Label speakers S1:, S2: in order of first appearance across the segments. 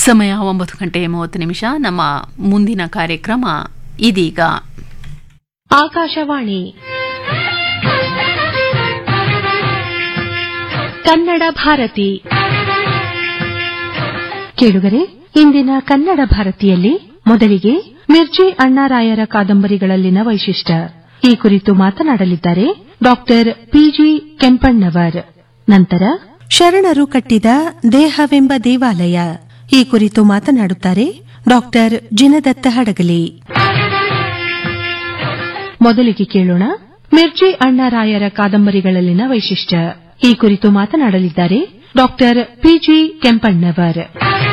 S1: ಸಮಯ ಒಂಬತ್ತು ಗಂಟೆ ಮೂವತ್ತು ನಿಮಿಷ ನಮ್ಮ ಮುಂದಿನ ಕಾರ್ಯಕ್ರಮ ಇದೀಗ
S2: ಆಕಾಶವಾಣಿ ಕನ್ನಡ ಭಾರತಿ ಕೇಳುಗರೆ ಇಂದಿನ ಕನ್ನಡ ಭಾರತಿಯಲ್ಲಿ ಮೊದಲಿಗೆ ಮಿರ್ಜಿ ಅಣ್ಣಾರಾಯರ ಕಾದಂಬರಿಗಳಲ್ಲಿನ ವೈಶಿಷ್ಟ್ಯ ಈ ಕುರಿತು ಮಾತನಾಡಲಿದ್ದಾರೆ ಡಾಕ್ಟರ್ ಪಿಜಿ ಕೆಂಪಣ್ಣವರ್ ನಂತರ
S3: ಶರಣರು ಕಟ್ಟಿದ ದೇಹವೆಂಬ ದೇವಾಲಯ ಈ ಕುರಿತು ಮಾತನಾಡುತ್ತಾರೆ ಡಾಕ್ಟರ್ ಜಿನದತ್ತ ಹಡಗಲಿ
S2: ಮೊದಲಿಗೆ ಕೇಳೋಣ ಮಿರ್ಜಿ ಅಣ್ಣಾರಾಯರ ಕಾದಂಬರಿಗಳಲ್ಲಿನ ವೈಶಿಷ್ಟ್ಯ ಈ ಕುರಿತು ಮಾತನಾಡಲಿದ್ದಾರೆ ಡಾಕ್ಟರ್ ಪಿಜಿ ಕೆಂಪಣ್ಣವರ್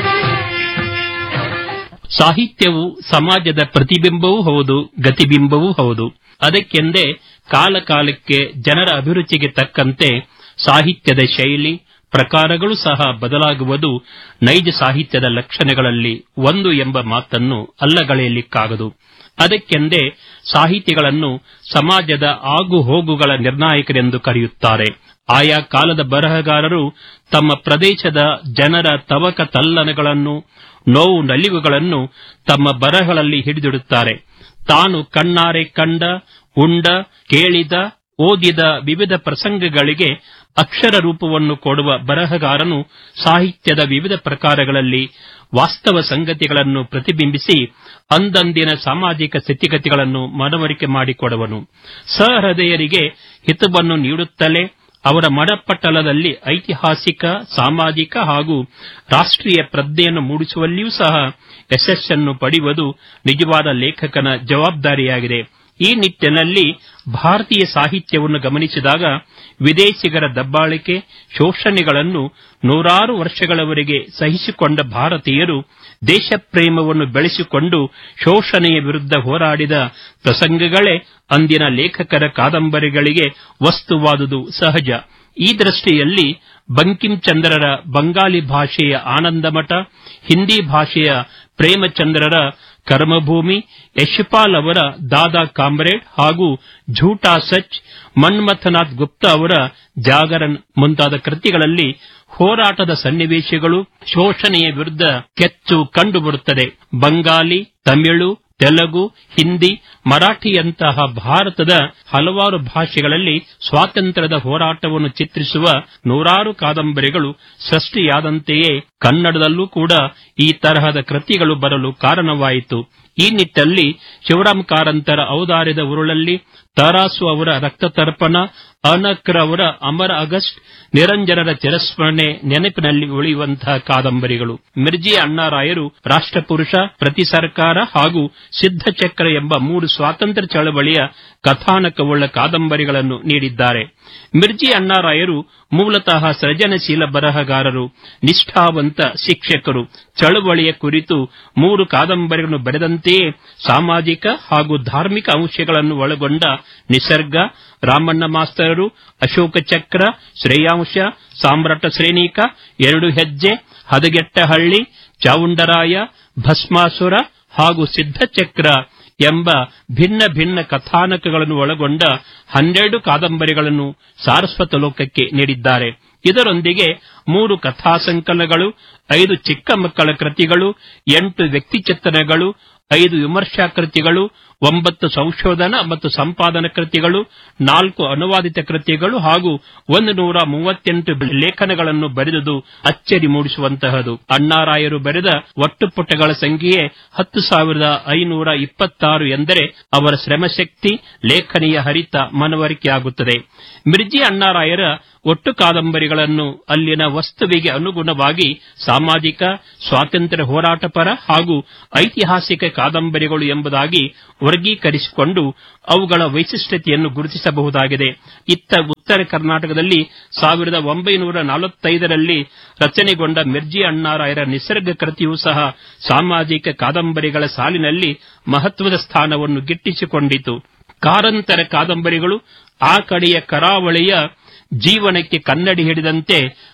S4: ಸಾಹಿತ್ಯವು ಸಮಾಜದ ಪ್ರತಿಬಿಂಬವೂ ಹೌದು ಗತಿಬಿಂಬವೂ ಹೌದು ಅದಕ್ಕೆಂದೇ ಕಾಲ ಕಾಲಕ್ಕೆ ಜನರ ಅಭಿರುಚಿಗೆ ತಕ್ಕಂತೆ ಸಾಹಿತ್ಯದ ಶೈಲಿ ಪ್ರಕಾರಗಳು ಸಹ ಬದಲಾಗುವುದು ನೈಜ ಸಾಹಿತ್ಯದ ಲಕ್ಷಣಗಳಲ್ಲಿ ಒಂದು ಎಂಬ ಮಾತನ್ನು ಅಲ್ಲಗಳೆಯಲಿಕ್ಕಾಗದು ಅದಕ್ಕೆಂದೇ ಸಾಹಿತಿಗಳನ್ನು ಸಮಾಜದ ಆಗು ಹೋಗುಗಳ ನಿರ್ಣಾಯಕರೆಂದು ಕರೆಯುತ್ತಾರೆ ಆಯಾ ಕಾಲದ ಬರಹಗಾರರು ತಮ್ಮ ಪ್ರದೇಶದ ಜನರ ತವಕ ತಲ್ಲನಗಳನ್ನು ನೋವು ನಲಿವುಗಳನ್ನು ತಮ್ಮ ಬರಹಗಳಲ್ಲಿ ಹಿಡಿದಿಡುತ್ತಾರೆ ತಾನು ಕಣ್ಣಾರೆ ಕಂಡ ಉಂಡ ಕೇಳಿದ ಓದಿದ ವಿವಿಧ ಪ್ರಸಂಗಗಳಿಗೆ ಅಕ್ಷರ ರೂಪವನ್ನು ಕೊಡುವ ಬರಹಗಾರನು ಸಾಹಿತ್ಯದ ವಿವಿಧ ಪ್ರಕಾರಗಳಲ್ಲಿ ವಾಸ್ತವ ಸಂಗತಿಗಳನ್ನು ಪ್ರತಿಬಿಂಬಿಸಿ ಅಂದಂದಿನ ಸಾಮಾಜಿಕ ಸ್ಥಿತಿಗತಿಗಳನ್ನು ಮನವರಿಕೆ ಮಾಡಿಕೊಡುವನು ಸಹೃದಯರಿಗೆ ಹಿತವನ್ನು ನೀಡುತ್ತಲೇ ಅವರ ಮಡಪಟ್ಟಲದಲ್ಲಿ ಐತಿಹಾಸಿಕ ಸಾಮಾಜಿಕ ಹಾಗೂ ರಾಷ್ಟ್ರೀಯ ಪ್ರಜ್ಞೆಯನ್ನು ಮೂಡಿಸುವಲ್ಲಿಯೂ ಸಹ ಯಶಸ್ಸನ್ನು ಪಡೆಯುವುದು ನಿಜವಾದ ಲೇಖಕನ ಜವಾಬ್ದಾರಿಯಾಗಿದೆ ಈ ನಿಟ್ಟಿನಲ್ಲಿ ಭಾರತೀಯ ಸಾಹಿತ್ಯವನ್ನು ಗಮನಿಸಿದಾಗ ವಿದೇಶಿಗರ ದಬ್ಬಾಳಿಕೆ ಶೋಷಣೆಗಳನ್ನು ನೂರಾರು ವರ್ಷಗಳವರೆಗೆ ಸಹಿಸಿಕೊಂಡ ಭಾರತೀಯರು ದೇಶಪ್ರೇಮವನ್ನು ಬೆಳೆಸಿಕೊಂಡು ಶೋಷಣೆಯ ವಿರುದ್ಧ ಹೋರಾಡಿದ ಪ್ರಸಂಗಗಳೇ ಅಂದಿನ ಲೇಖಕರ ಕಾದಂಬರಿಗಳಿಗೆ ವಸ್ತುವಾದುದು ಸಹಜ ಈ ದೃಷ್ಟಿಯಲ್ಲಿ ಬಂಕಿಂ ಚಂದ್ರರ ಬಂಗಾಲಿ ಭಾಷೆಯ ಆನಂದಮಠ ಹಿಂದಿ ಭಾಷೆಯ ಪ್ರೇಮಚಂದ್ರರ ಕರ್ಮಭೂಮಿ ಯಶಪಾಲ್ ಅವರ ದಾದಾ ಕಾಮ್ರೇಡ್ ಹಾಗೂ ಝೂಟಾ ಸಚ್ ಮನ್ಮಥನಾಥ್ ಗುಪ್ತಾ ಅವರ ಜಾಗರನ್ ಮುಂತಾದ ಕೃತಿಗಳಲ್ಲಿ ಹೋರಾಟದ ಸನ್ನಿವೇಶಗಳು ಶೋಷಣೆಯ ವಿರುದ್ಧ ಕೆಚ್ಚು ಕಂಡುಬರುತ್ತದೆ ಬಂಗಾಲಿ ತಮಿಳು ತೆಲುಗು ಹಿಂದಿ ಮರಾಠಿಯಂತಹ ಭಾರತದ ಹಲವಾರು ಭಾಷೆಗಳಲ್ಲಿ ಸ್ವಾತಂತ್ರ್ಯದ ಹೋರಾಟವನ್ನು ಚಿತ್ರಿಸುವ ನೂರಾರು ಕಾದಂಬರಿಗಳು ಸೃಷ್ಟಿಯಾದಂತೆಯೇ ಕನ್ನಡದಲ್ಲೂ ಕೂಡ ಈ ತರಹದ ಕೃತಿಗಳು ಬರಲು ಕಾರಣವಾಯಿತು ಈ ನಿಟ್ಟಲ್ಲಿ ಶಿವರಾಮ್ ಕಾರಂತರ ಔದಾರ್ಯದ ಉರುಳಲ್ಲಿ ತರಾಸು ಅವರ ರಕ್ತತರ್ಪಣ ಅನಕ್ರ ಅವರ ಅಮರ ಅಗಸ್ಟ್ ನಿರಂಜನರ ಚಿರಸ್ಮರಣೆ ನೆನಪಿನಲ್ಲಿ ಉಳಿಯುವಂತಹ ಕಾದಂಬರಿಗಳು ಮಿರ್ಜಿ ಅಣ್ಣಾರಾಯರು ರಾಷ್ಟ್ರಪುರುಷ ಪ್ರತಿ ಸರ್ಕಾರ ಹಾಗೂ ಸಿದ್ಧಚಕ್ರ ಎಂಬ ಮೂರು ಸ್ವಾತಂತ್ರ್ಯ ಚಳವಳಿಯ ಕಥಾನಕವುಳ್ಳ ಕಾದಂಬರಿಗಳನ್ನು ನೀಡಿದ್ದಾರೆ ಮಿರ್ಜಿ ಅಣ್ಣಾರಾಯರು ಮೂಲತಃ ಸೃಜನಶೀಲ ಬರಹಗಾರರು ನಿಷ್ಠಾವಂತ ಶಿಕ್ಷಕರು ಚಳವಳಿಯ ಕುರಿತು ಮೂರು ಕಾದಂಬರಿಗಳನ್ನು ಬರೆದಂತೆಯೇ ಸಾಮಾಜಿಕ ಹಾಗೂ ಧಾರ್ಮಿಕ ಅಂಶಗಳನ್ನು ಒಳಗೊಂಡ ನಿಸರ್ಗ ರಾಮಣ್ಣ ಮಾಸ್ತರರು ಅಶೋಕ ಚಕ್ರ ಶ್ರೇಯಾಂಶ ಸಾಮ್ರಾಟ ಶ್ರೇಣೀಕ ಎರಡು ಹೆಜ್ಜೆ ಹದಗೆಟ್ಟಹಳ್ಳಿ ಚಾವುಂಡರಾಯ ಭಸ್ಮಾಸುರ ಹಾಗೂ ಸಿದ್ಧಚಕ್ರ ಎಂಬ ಭಿನ್ನ ಭಿನ್ನ ಕಥಾನಕಗಳನ್ನು ಒಳಗೊಂಡ ಹನ್ನೆರಡು ಕಾದಂಬರಿಗಳನ್ನು ಸಾರಸ್ವತ ಲೋಕಕ್ಕೆ ನೀಡಿದ್ದಾರೆ ಇದರೊಂದಿಗೆ ಮೂರು ಕಥಾ ಸಂಕಲನಗಳು ಐದು ಚಿಕ್ಕ ಮಕ್ಕಳ ಕೃತಿಗಳು ಎಂಟು ವ್ಯಕ್ತಿಚಿತ್ರಣಗಳು ಐದು ವಿಮರ್ಶಾ ಕೃತಿಗಳು ಒಂಬತ್ತು ಸಂಶೋಧನಾ ಮತ್ತು ಸಂಪಾದನಾ ಕೃತಿಗಳು ನಾಲ್ಕು ಅನುವಾದಿತ ಕೃತಿಗಳು ಹಾಗೂ ಒಂದು ನೂರ ಮೂವತ್ತೆಂಟು ಲೇಖನಗಳನ್ನು ಬರೆದುದು ಅಚ್ಚರಿ ಮೂಡಿಸುವಂತಹದು ಅಣ್ಣಾರಾಯರು ಬರೆದ ಒಟ್ಟು ಪುಟಗಳ ಸಂಖ್ಯೆಯೇ ಹತ್ತು ಸಾವಿರದ ಐನೂರ ಇಪ್ಪತ್ತಾರು ಎಂದರೆ ಅವರ ಶ್ರಮಶಕ್ತಿ ಲೇಖನಿಯ ಹರಿತ ಮನವರಿಕೆಯಾಗುತ್ತದೆ ಮಿರ್ಜಿ ಅಣ್ಣಾರಾಯರ ಒಟ್ಟು ಕಾದಂಬರಿಗಳನ್ನು ಅಲ್ಲಿನ ವಸ್ತುವಿಗೆ ಅನುಗುಣವಾಗಿ ಸಾಮಾಜಿಕ ಸ್ವಾತಂತ್ರ್ಯ ಹೋರಾಟಪರ ಹಾಗೂ ಐತಿಹಾಸಿಕ ಕಾದಂಬರಿಗಳು ಎಂಬುದಾಗಿ ವರ್ಗೀಕರಿಸಿಕೊಂಡು ಅವುಗಳ ವೈಶಿಷ್ಟ್ಯತೆಯನ್ನು ಗುರುತಿಸಬಹುದಾಗಿದೆ ಇತ್ತ ಉತ್ತರ ಕರ್ನಾಟಕದಲ್ಲಿ ಸಾವಿರದ ಒಂಬೈನೂರ ನಲವತ್ತೈದರಲ್ಲಿ ರಚನೆಗೊಂಡ ಮಿರ್ಜಿ ಅಣ್ಣಾರಾಯರ ನಿಸರ್ಗ ಕೃತಿಯೂ ಸಹ ಸಾಮಾಜಿಕ ಕಾದಂಬರಿಗಳ ಸಾಲಿನಲ್ಲಿ ಮಹತ್ವದ ಸ್ಥಾನವನ್ನು ಗಿಟ್ಟಿಸಿಕೊಂಡಿತು ಕಾರಂತರ ಕಾದಂಬರಿಗಳು ಆ ಕಡೆಯ ಕರಾವಳಿಯ ಜೀವನಕ್ಕೆ ಕನ್ನಡಿ ಹಿಡಿದಂತೆ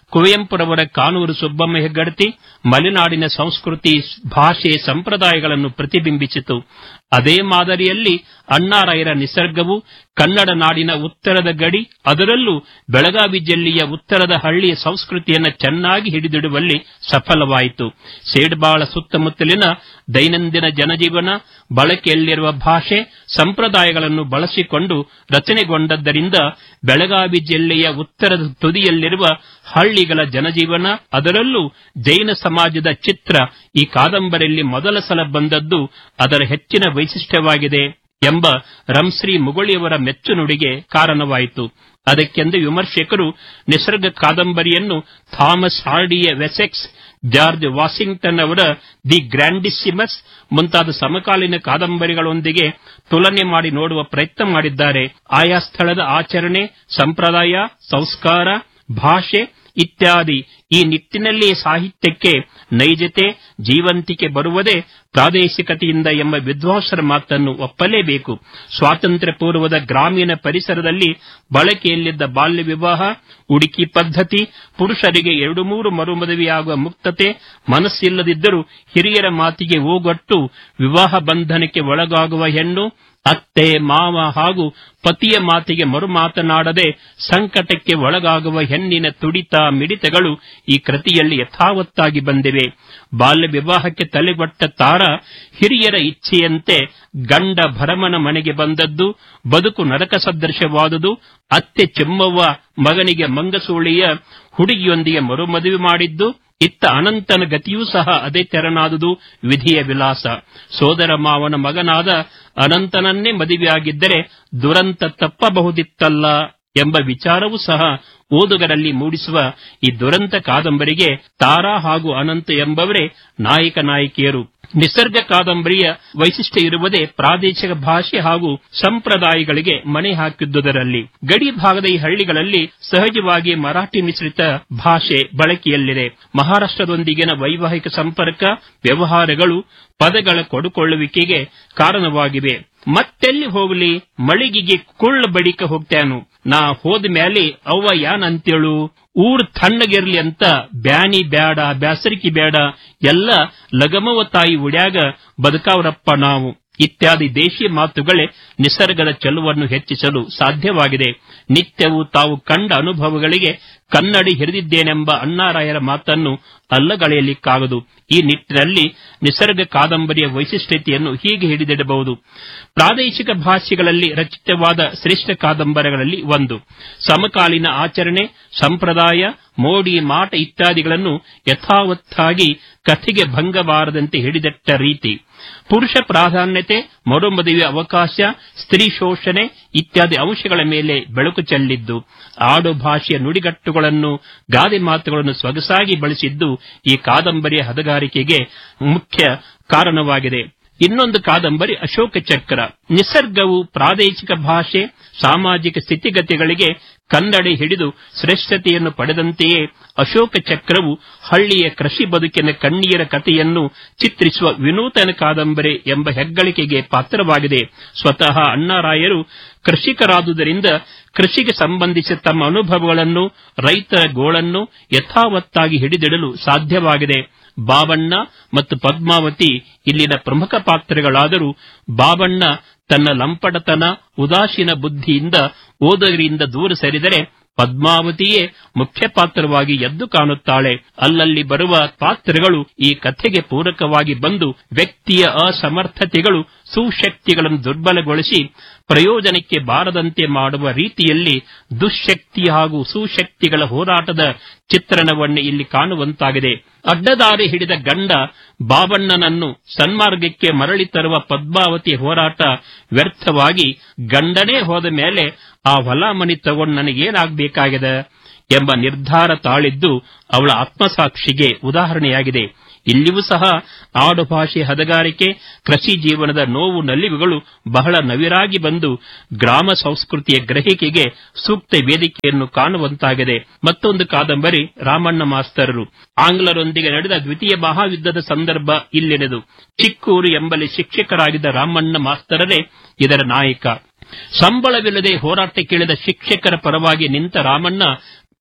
S4: ಕುವೆಂಪುರವರ ಕಾನೂರು ಸುಬ್ಬಮ್ಮ ಹೆಗ್ಗಡತಿ ಮಲೆನಾಡಿನ ಸಂಸ್ಕೃತಿ ಭಾಷೆ ಸಂಪ್ರದಾಯಗಳನ್ನು ಪ್ರತಿಬಿಂಬಿಸಿತು ಅದೇ ಮಾದರಿಯಲ್ಲಿ ಅಣ್ಣಾರಾಯರ ನಿಸರ್ಗವು ಕನ್ನಡ ನಾಡಿನ ಉತ್ತರದ ಗಡಿ ಅದರಲ್ಲೂ ಬೆಳಗಾವಿ ಜಿಲ್ಲೆಯ ಉತ್ತರದ ಹಳ್ಳಿಯ ಸಂಸ್ಕೃತಿಯನ್ನು ಚೆನ್ನಾಗಿ ಹಿಡಿದಿಡುವಲ್ಲಿ ಸಫಲವಾಯಿತು ಸೇಡ್ಬಾಳ ಸುತ್ತಮುತ್ತಲಿನ ದೈನಂದಿನ ಜನಜೀವನ ಬಳಕೆಯಲ್ಲಿರುವ ಭಾಷೆ ಸಂಪ್ರದಾಯಗಳನ್ನು ಬಳಸಿಕೊಂಡು ರಚನೆಗೊಂಡದ್ದರಿಂದ ಬೆಳಗಾವಿ ಜಿಲ್ಲೆಯ ಉತ್ತರದ ತುದಿಯಲ್ಲಿರುವ ಹಳ್ಳಿಗಳ ಜನಜೀವನ ಅದರಲ್ಲೂ ಜೈನ ಸಮಾಜದ ಚಿತ್ರ ಈ ಕಾದಂಬರಿಯಲ್ಲಿ ಮೊದಲ ಸಲ ಬಂದದ್ದು ಅದರ ಹೆಚ್ಚಿನ ವೈಶಿಷ್ಟ್ಯವಾಗಿದೆ ಎಂಬ ರಂಶ್ರೀ ಮುಗಳಿಯವರ ಮೆಚ್ಚುನುಡಿಗೆ ಕಾರಣವಾಯಿತು ಅದಕ್ಕೆಂದು ವಿಮರ್ಶಕರು ನಿಸರ್ಗ ಕಾದಂಬರಿಯನ್ನು ಥಾಮಸ್ ಹಾರ್ಡಿಯ ವೆಸೆಕ್ಸ್ ಜಾರ್ಜ್ ವಾಷಿಂಗ್ಟನ್ ಅವರ ದಿ ಗ್ರ್ಯಾಂಡಿಸಿಮಸ್ ಮುಂತಾದ ಸಮಕಾಲೀನ ಕಾದಂಬರಿಗಳೊಂದಿಗೆ ತುಲನೆ ಮಾಡಿ ನೋಡುವ ಪ್ರಯತ್ನ ಮಾಡಿದ್ದಾರೆ ಆಯಾ ಸ್ಥಳದ ಆಚರಣೆ ಸಂಪ್ರದಾಯ ಸಂಸ್ಕಾರ ಭಾಷೆ ಇತ್ಯಾದಿ ಈ ನಿಟ್ಟಿನಲ್ಲಿ ಸಾಹಿತ್ಯಕ್ಕೆ ನೈಜತೆ ಜೀವಂತಿಕೆ ಬರುವುದೇ ಪ್ರಾದೇಶಿಕತೆಯಿಂದ ಎಂಬ ವಿದ್ವಾಂಸರ ಮಾತನ್ನು ಒಪ್ಪಲೇಬೇಕು ಸ್ವಾತಂತ್ರ್ಯ ಪೂರ್ವದ ಗ್ರಾಮೀಣ ಪರಿಸರದಲ್ಲಿ ಬಳಕೆಯಲ್ಲಿದ್ದ ಬಾಲ್ಯ ವಿವಾಹ ಉಡುಕಿ ಪದ್ಧತಿ ಪುರುಷರಿಗೆ ಎರಡು ಮೂರು ಮರುಮದುವೆಯಾಗುವ ಮುಕ್ತತೆ ಮನಸ್ಸಿಲ್ಲದಿದ್ದರೂ ಹಿರಿಯರ ಮಾತಿಗೆ ಓಗೊಟ್ಟು ವಿವಾಹ ಬಂಧನಕ್ಕೆ ಒಳಗಾಗುವ ಹೆಣ್ಣು ಅತ್ತೆ ಮಾವ ಹಾಗೂ ಪತಿಯ ಮಾತಿಗೆ ಮರು ಮಾತನಾಡದೆ ಸಂಕಟಕ್ಕೆ ಒಳಗಾಗುವ ಹೆಣ್ಣಿನ ತುಡಿತ ಮಿಡಿತಗಳು ಈ ಕೃತಿಯಲ್ಲಿ ಯಥಾವತ್ತಾಗಿ ಬಂದಿವೆ ಬಾಲ್ಯ ವಿವಾಹಕ್ಕೆ ತಲೆಗೊಟ್ಟ ತಾರ ಹಿರಿಯರ ಇಚ್ಛೆಯಂತೆ ಗಂಡ ಭರಮನ ಮನೆಗೆ ಬಂದದ್ದು ಬದುಕು ನರಕ ಸದೃಶವಾದುದು ಅತ್ತೆ ಚೆಮ್ಮವ್ವ ಮಗನಿಗೆ ಮಂಗಸೂಳಿಯ ಹುಡುಗಿಯೊಂದಿಗೆ ಮರುಮದುವೆ ಮಾಡಿದ್ದು ಇತ್ತ ಅನಂತನ ಗತಿಯೂ ಸಹ ಅದೇ ತೆರನಾದುದು ವಿಧಿಯ ವಿಲಾಸ ಸೋದರ ಮಾವನ ಮಗನಾದ ಅನಂತನನ್ನೇ ಮದುವೆಯಾಗಿದ್ದರೆ ದುರಂತ ತಪ್ಪಬಹುದಿತ್ತಲ್ಲ ಎಂಬ ವಿಚಾರವೂ ಸಹ ಓದುಗರಲ್ಲಿ ಮೂಡಿಸುವ ಈ ದುರಂತ ಕಾದಂಬರಿಗೆ ತಾರಾ ಹಾಗೂ ಅನಂತ ಎಂಬವರೇ ನಾಯಕ ನಾಯಕಿಯರು ನಿಸರ್ಗ ಕಾದಂಬರಿಯ ವೈಶಿಷ್ಟ್ಯ ಇರುವುದೇ ಪ್ರಾದೇಶಿಕ ಭಾಷೆ ಹಾಗೂ ಸಂಪ್ರದಾಯಗಳಿಗೆ ಮಣೆ ಹಾಕಿದ್ದುದರಲ್ಲಿ ಗಡಿ ಭಾಗದ ಈ ಹಳ್ಳಿಗಳಲ್ಲಿ ಸಹಜವಾಗಿ ಮರಾಠಿ ಮಿಶ್ರಿತ ಭಾಷೆ ಬಳಕೆಯಲ್ಲಿದೆ ಮಹಾರಾಷ್ಟ್ರದೊಂದಿಗಿನ ವೈವಾಹಿಕ ಸಂಪರ್ಕ ವ್ಯವಹಾರಗಳು ಪದಗಳ ಕೊಡುಕೊಳ್ಳುವಿಕೆಗೆ ಕಾರಣವಾಗಿವೆ ಮತ್ತೆಲ್ಲಿ ಹೋಗಲಿ ಮಳಿಗೆಗೆ ಕುಳ್ಳ ಬಡಿಕ ಹೋಗ್ತೇನು ನಾ ಹೋದ ಮೇಲೆ ಅವ್ವ ಯಾನ್ ಅಂತೇಳು ಊರ್ ತಣ್ಣಗಿರ್ಲಿ ಅಂತ ಬ್ಯಾನಿ ಬ್ಯಾಡ ಬ್ಯಾಸರಿಕೆ ಬೇಡ ಎಲ್ಲ ಲಗಮವ ತಾಯಿ ಉಡ್ಯಾಗ ಬದುಕಾವ್ರಪ್ಪ ನಾವು ಇತ್ಯಾದಿ ದೇಶಿ ಮಾತುಗಳೇ ನಿಸರ್ಗದ ಚೆಲುವನ್ನು ಹೆಚ್ಚಿಸಲು ಸಾಧ್ಯವಾಗಿದೆ ನಿತ್ಯವೂ ತಾವು ಕಂಡ ಅನುಭವಗಳಿಗೆ ಕನ್ನಡಿ ಹಿರಿದಿದ್ದೇನೆಂಬ ಅಣ್ಣಾರಾಯರ ಮಾತನ್ನು ಅಲ್ಲಗಳೆಯಲಿಕ್ಕಾಗದು ಈ ನಿಟ್ಟಿನಲ್ಲಿ ನಿಸರ್ಗ ಕಾದಂಬರಿಯ ವೈಶಿಷ್ಟ್ಯತೆಯನ್ನು ಹೀಗೆ ಹಿಡಿದಿಡಬಹುದು ಪ್ರಾದೇಶಿಕ ಭಾಷೆಗಳಲ್ಲಿ ರಚಿತವಾದ ಶ್ರೇಷ್ಠ ಕಾದಂಬರಿಗಳಲ್ಲಿ ಒಂದು ಸಮಕಾಲೀನ ಆಚರಣೆ ಸಂಪ್ರದಾಯ ಮೋಡಿ ಮಾಟ ಇತ್ಯಾದಿಗಳನ್ನು ಯಥಾವತ್ತಾಗಿ ಕಥೆಗೆ ಭಂಗಬಾರದಂತೆ ಹಿಡಿದಟ್ಟ ರೀತಿ ಪುರುಷ ಪ್ರಾಧಾನ್ಯತೆ ಮರುಮದುವೆ ಅವಕಾಶ ಸ್ತ್ರೀ ಶೋಷಣೆ ಇತ್ಯಾದಿ ಅಂಶಗಳ ಮೇಲೆ ಬೆಳಕು ಚೆಲ್ಲಿದ್ದು ಆಡು ಭಾಷೆಯ ನುಡಿಗಟ್ಟುಗಳನ್ನು ಗಾದೆ ಮಾತುಗಳನ್ನು ಸೊಗಸಾಗಿ ಬಳಸಿದ್ದು ಈ ಕಾದಂಬರಿಯ ಹದಗಾರಿಕೆಗೆ ಮುಖ್ಯ ಕಾರಣವಾಗಿದೆ ಇನ್ನೊಂದು ಕಾದಂಬರಿ ಅಶೋಕ ಚಕ್ರ ನಿಸರ್ಗವು ಪ್ರಾದೇಶಿಕ ಭಾಷೆ ಸಾಮಾಜಿಕ ಸ್ಥಿತಿಗತಿಗಳಿಗೆ ಕನ್ನಡಿ ಹಿಡಿದು ಶ್ರೇಷ್ಠತೆಯನ್ನು ಪಡೆದಂತೆಯೇ ಅಶೋಕ ಚಕ್ರವು ಹಳ್ಳಿಯ ಕೃಷಿ ಬದುಕಿನ ಕಣ್ಣೀರ ಕಥೆಯನ್ನು ಚಿತ್ರಿಸುವ ವಿನೂತನ ಕಾದಂಬರಿ ಎಂಬ ಹೆಗ್ಗಳಿಕೆಗೆ ಪಾತ್ರವಾಗಿದೆ ಸ್ವತಃ ಅಣ್ಣಾರಾಯರು ಕೃಷಿಕರಾದುದರಿಂದ ಕೃಷಿಗೆ ಸಂಬಂಧಿಸಿದ ತಮ್ಮ ಅನುಭವಗಳನ್ನು ರೈತರ ಗೋಳನ್ನು ಯಥಾವತ್ತಾಗಿ ಹಿಡಿದಿಡಲು ಸಾಧ್ಯವಾಗಿದೆ ಬಾಬಣ್ಣ ಮತ್ತು ಪದ್ಮಾವತಿ ಇಲ್ಲಿನ ಪ್ರಮುಖ ಪಾತ್ರಗಳಾದರೂ ಬಾಬಣ್ಣ ತನ್ನ ಲಂಪಟತನ ಉದಾಸೀನ ಬುದ್ಧಿಯಿಂದ ಓದುಗರಿಂದ ದೂರ ಸರಿದರೆ ಪದ್ಮಾವತಿಯೇ ಮುಖ್ಯ ಪಾತ್ರವಾಗಿ ಎದ್ದು ಕಾಣುತ್ತಾಳೆ ಅಲ್ಲಲ್ಲಿ ಬರುವ ಪಾತ್ರಗಳು ಈ ಕಥೆಗೆ ಪೂರಕವಾಗಿ ಬಂದು ವ್ಯಕ್ತಿಯ ಅಸಮರ್ಥತೆಗಳು ಸುಶಕ್ತಿಗಳನ್ನು ದುರ್ಬಲಗೊಳಿಸಿ ಪ್ರಯೋಜನಕ್ಕೆ ಬಾರದಂತೆ ಮಾಡುವ ರೀತಿಯಲ್ಲಿ ದುಶ್ಶಕ್ತಿ ಹಾಗೂ ಸುಶಕ್ತಿಗಳ ಹೋರಾಟದ ಚಿತ್ರಣವನ್ನು ಇಲ್ಲಿ ಕಾಣುವಂತಾಗಿದೆ ಅಡ್ಡದಾರಿ ಹಿಡಿದ ಗಂಡ ಬಾಬಣ್ಣನನ್ನು ಸನ್ಮಾರ್ಗಕ್ಕೆ ಮರಳಿ ತರುವ ಪದ್ಮಾವತಿ ಹೋರಾಟ ವ್ಯರ್ಥವಾಗಿ ಗಂಡನೇ ಹೋದ ಮೇಲೆ ಆ ಹೊಲ ಮನಿ ತಗೊಂಡು ನನಗೇನಾಗಬೇಕಾಗಿದೆ ಎಂಬ ನಿರ್ಧಾರ ತಾಳಿದ್ದು ಅವಳ ಆತ್ಮಸಾಕ್ಷಿಗೆ ಉದಾಹರಣೆಯಾಗಿದೆ ಇಲ್ಲಿಯೂ ಸಹ ಆಡು ಭಾಷೆ ಹದಗಾರಿಕೆ ಕೃಷಿ ಜೀವನದ ನೋವು ನಲಿವುಗಳು ಬಹಳ ನವಿರಾಗಿ ಬಂದು ಗ್ರಾಮ ಸಂಸ್ಕೃತಿಯ ಗ್ರಹಿಕೆಗೆ ಸೂಕ್ತ ವೇದಿಕೆಯನ್ನು ಕಾಣುವಂತಾಗಿದೆ ಮತ್ತೊಂದು ಕಾದಂಬರಿ ರಾಮಣ್ಣ ಮಾಸ್ತರರು ಆಂಗ್ಲರೊಂದಿಗೆ ನಡೆದ ದ್ವಿತೀಯ ಮಹಾಯುದ್ಧದ ಸಂದರ್ಭ ಇಲ್ಲೆನೆದು ಚಿಕ್ಕೂರು ಎಂಬಲ್ಲಿ ಶಿಕ್ಷಕರಾಗಿದ್ದ ರಾಮಣ್ಣ ಮಾಸ್ತರರೇ ಇದರ ನಾಯಕ ಸಂಬಳವಿಲ್ಲದೆ ಹೋರಾಟಕ್ಕಿಳಿದ ಶಿಕ್ಷಕರ ಪರವಾಗಿ ನಿಂತ ರಾಮಣ್ಣ